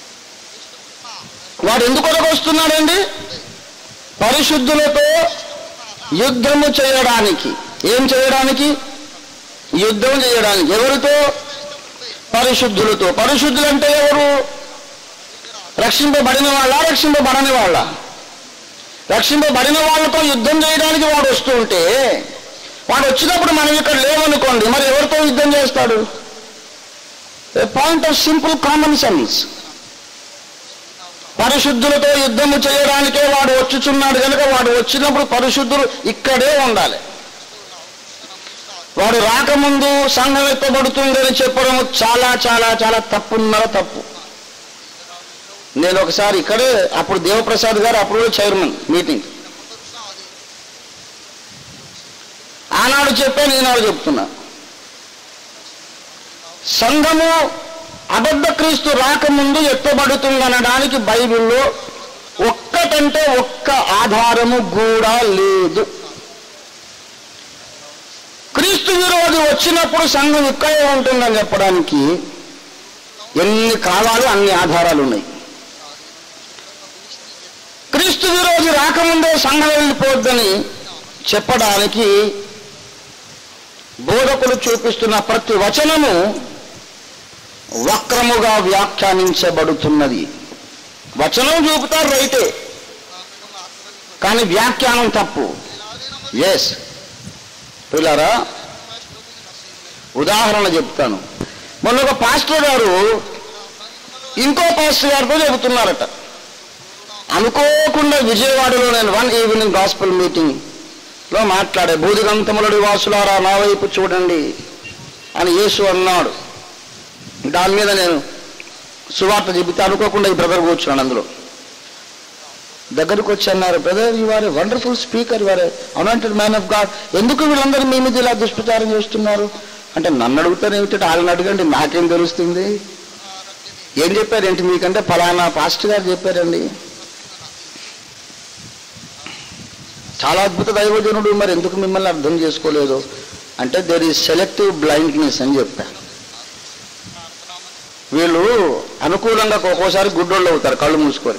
వాడు ఎందుకు వస్తున్నాడండి పరిశుద్ధులతో యుద్ధము చేయడానికి ఏం చేయడానికి యుద్ధం చేయడానికి ఎవరితో పరిశుద్ధులతో పరిశుద్ధులు అంటే ఎవరు రక్షింపబడిన వాళ్ళ రక్షింపబడని వాళ్ళ రక్షింపబడిన వాళ్ళతో యుద్ధం చేయడానికి వాడు వస్తూ ఉంటే వాడు వచ్చినప్పుడు మనం ఇక్కడ లేవనుకోండి మరి ఎవరితో యుద్ధం చేస్తాడు point of simple common sense పరిశుద్ధులతో యుద్ధము చేయడానికే వాడు వచ్చుచున్నాడు కనుక వాడు వచ్చినప్పుడు పరిశుద్ధులు ఇక్కడే ఉండాలి వాడు రాకముందు సంఘం ఎత్తబడుతుందని చెప్పడం చాలా చాలా చాలా తప్పున్నర తప్పు నేను ఒకసారి ఇక్కడే అప్పుడు దేవప్రసాద్ గారు అప్పుడు చైర్మన్ మీటింగ్ ఆనాడు చెప్పాను ఈనాడు చెప్తున్నా సంఘము అబద్ధ క్రీస్తు రాకముందు ఎత్తబడుతుందనడానికి బైబిల్లో ఒక్కటంటే ఒక్క ఆధారము కూడా లేదు క్రీస్తు విరోధి వచ్చినప్పుడు సంఘం ఇక్కడే ఉంటుందని చెప్పడానికి ఎన్ని కావాలో అన్ని ఆధారాలు ఉన్నాయి క్రీస్తు విరోధి రాకముందే సంఘం వెళ్ళిపోద్దని చెప్పడానికి బోధకులు చూపిస్తున్న ప్రతి వచనము వక్రముగా వ్యాఖ్యానించబడుతున్నది వచనం చూపుతారు రైతే కానీ వ్యాఖ్యానం తప్పు ఎస్ పిల్లరా ఉదాహరణ చెప్తాను మొన్న ఒక పాస్టర్ గారు ఇంకో పాస్టర్ గారితో చెబుతున్నారట అనుకోకుండా విజయవాడలో నేను వన్ ఈవినింగ్ గాస్పల్ మీటింగ్ లో మాట్లాడే బూదిగంతములడి వాసులారా నా వైపు చూడండి అని యేసు అన్నాడు దాని మీద నేను సువార్త చెబితే అనుకోకుండా ఈ బ్రదర్ కూర్చున్నాడు అందులో దగ్గరకు వచ్చి అన్నారు brother you are a wonderful speaker వారే అనాంటెడ్ మ్యాన్ ఆఫ్ గాడ్ ఎందుకు వీళ్ళందరూ మీ మీద ఇలా దుష్ప్రచారం చేస్తున్నారు అంటే నన్ను అడుగుతారు ఏమిటి వాళ్ళని అడగండి నాకేం తెలుస్తుంది ఏం చెప్పారేంటి మీకంటే ఫలానా పాస్టర్ గారు చెప్పారండి చాలా అద్భుత దైవజనుడు మరి ఎందుకు మిమ్మల్ని అర్థం చేసుకోలేదు అంటే దేర్ ఈజ్ సెలెక్టివ్ బ్లైండ్నెస్ అని చెప్పా వీళ్ళు అనుకూలంగా ఒక్కోసారి గుడ్డోళ్ళు అవుతారు కళ్ళు మూసుకొని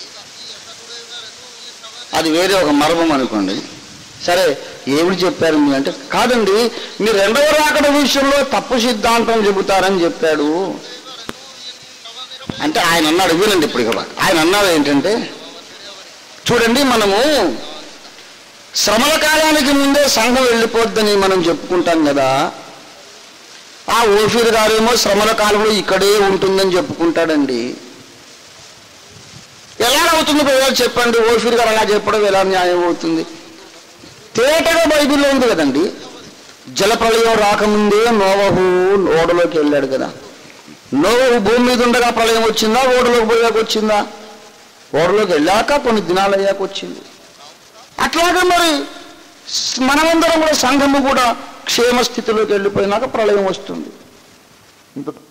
అది వేరే ఒక మర్మం అనుకోండి సరే ఏమిటి చెప్పారు మీ అంటే కాదండి మీరు రెండవ రాకడ విషయంలో తప్పు సిద్ధాంతం చెబుతారని చెప్పాడు అంటే ఆయన అన్నాడు వినండి ఇప్పుడు ఇక ఆయన అన్నాడు ఏంటంటే చూడండి మనము శ్రమల కాలానికి ముందే సంఘం వెళ్ళిపోద్దని మనం చెప్పుకుంటాం కదా ఆ ఓఫీర్ గారేమో శ్రమల కాలంలో ఇక్కడే ఉంటుందని చెప్పుకుంటాడండి ఎలా అవుతుంది ప్రజలు చెప్పండి ఓఫీర్ గారు అలా చెప్పడం ఎలా న్యాయం అవుతుంది తేటగా బైబిల్లో ఉంది కదండి జలప్రళయం రాకముందే నోవహు ఓడలోకి వెళ్ళాడు కదా నోవహు భూమి మీద ఉండగా ప్రళయం వచ్చిందా ఓడలోకి పోయాక వచ్చిందా ఓడలోకి వెళ్ళాక కొన్ని దినాలు అయ్యాక వచ్చింది అట్లాగే మరి స్- మనమందరం కూడా సంఘము కూడా క్షేమ స్థితిలోకి వెళ్ళిపోయినాక ప్రళయం వస్తుంది ఇంత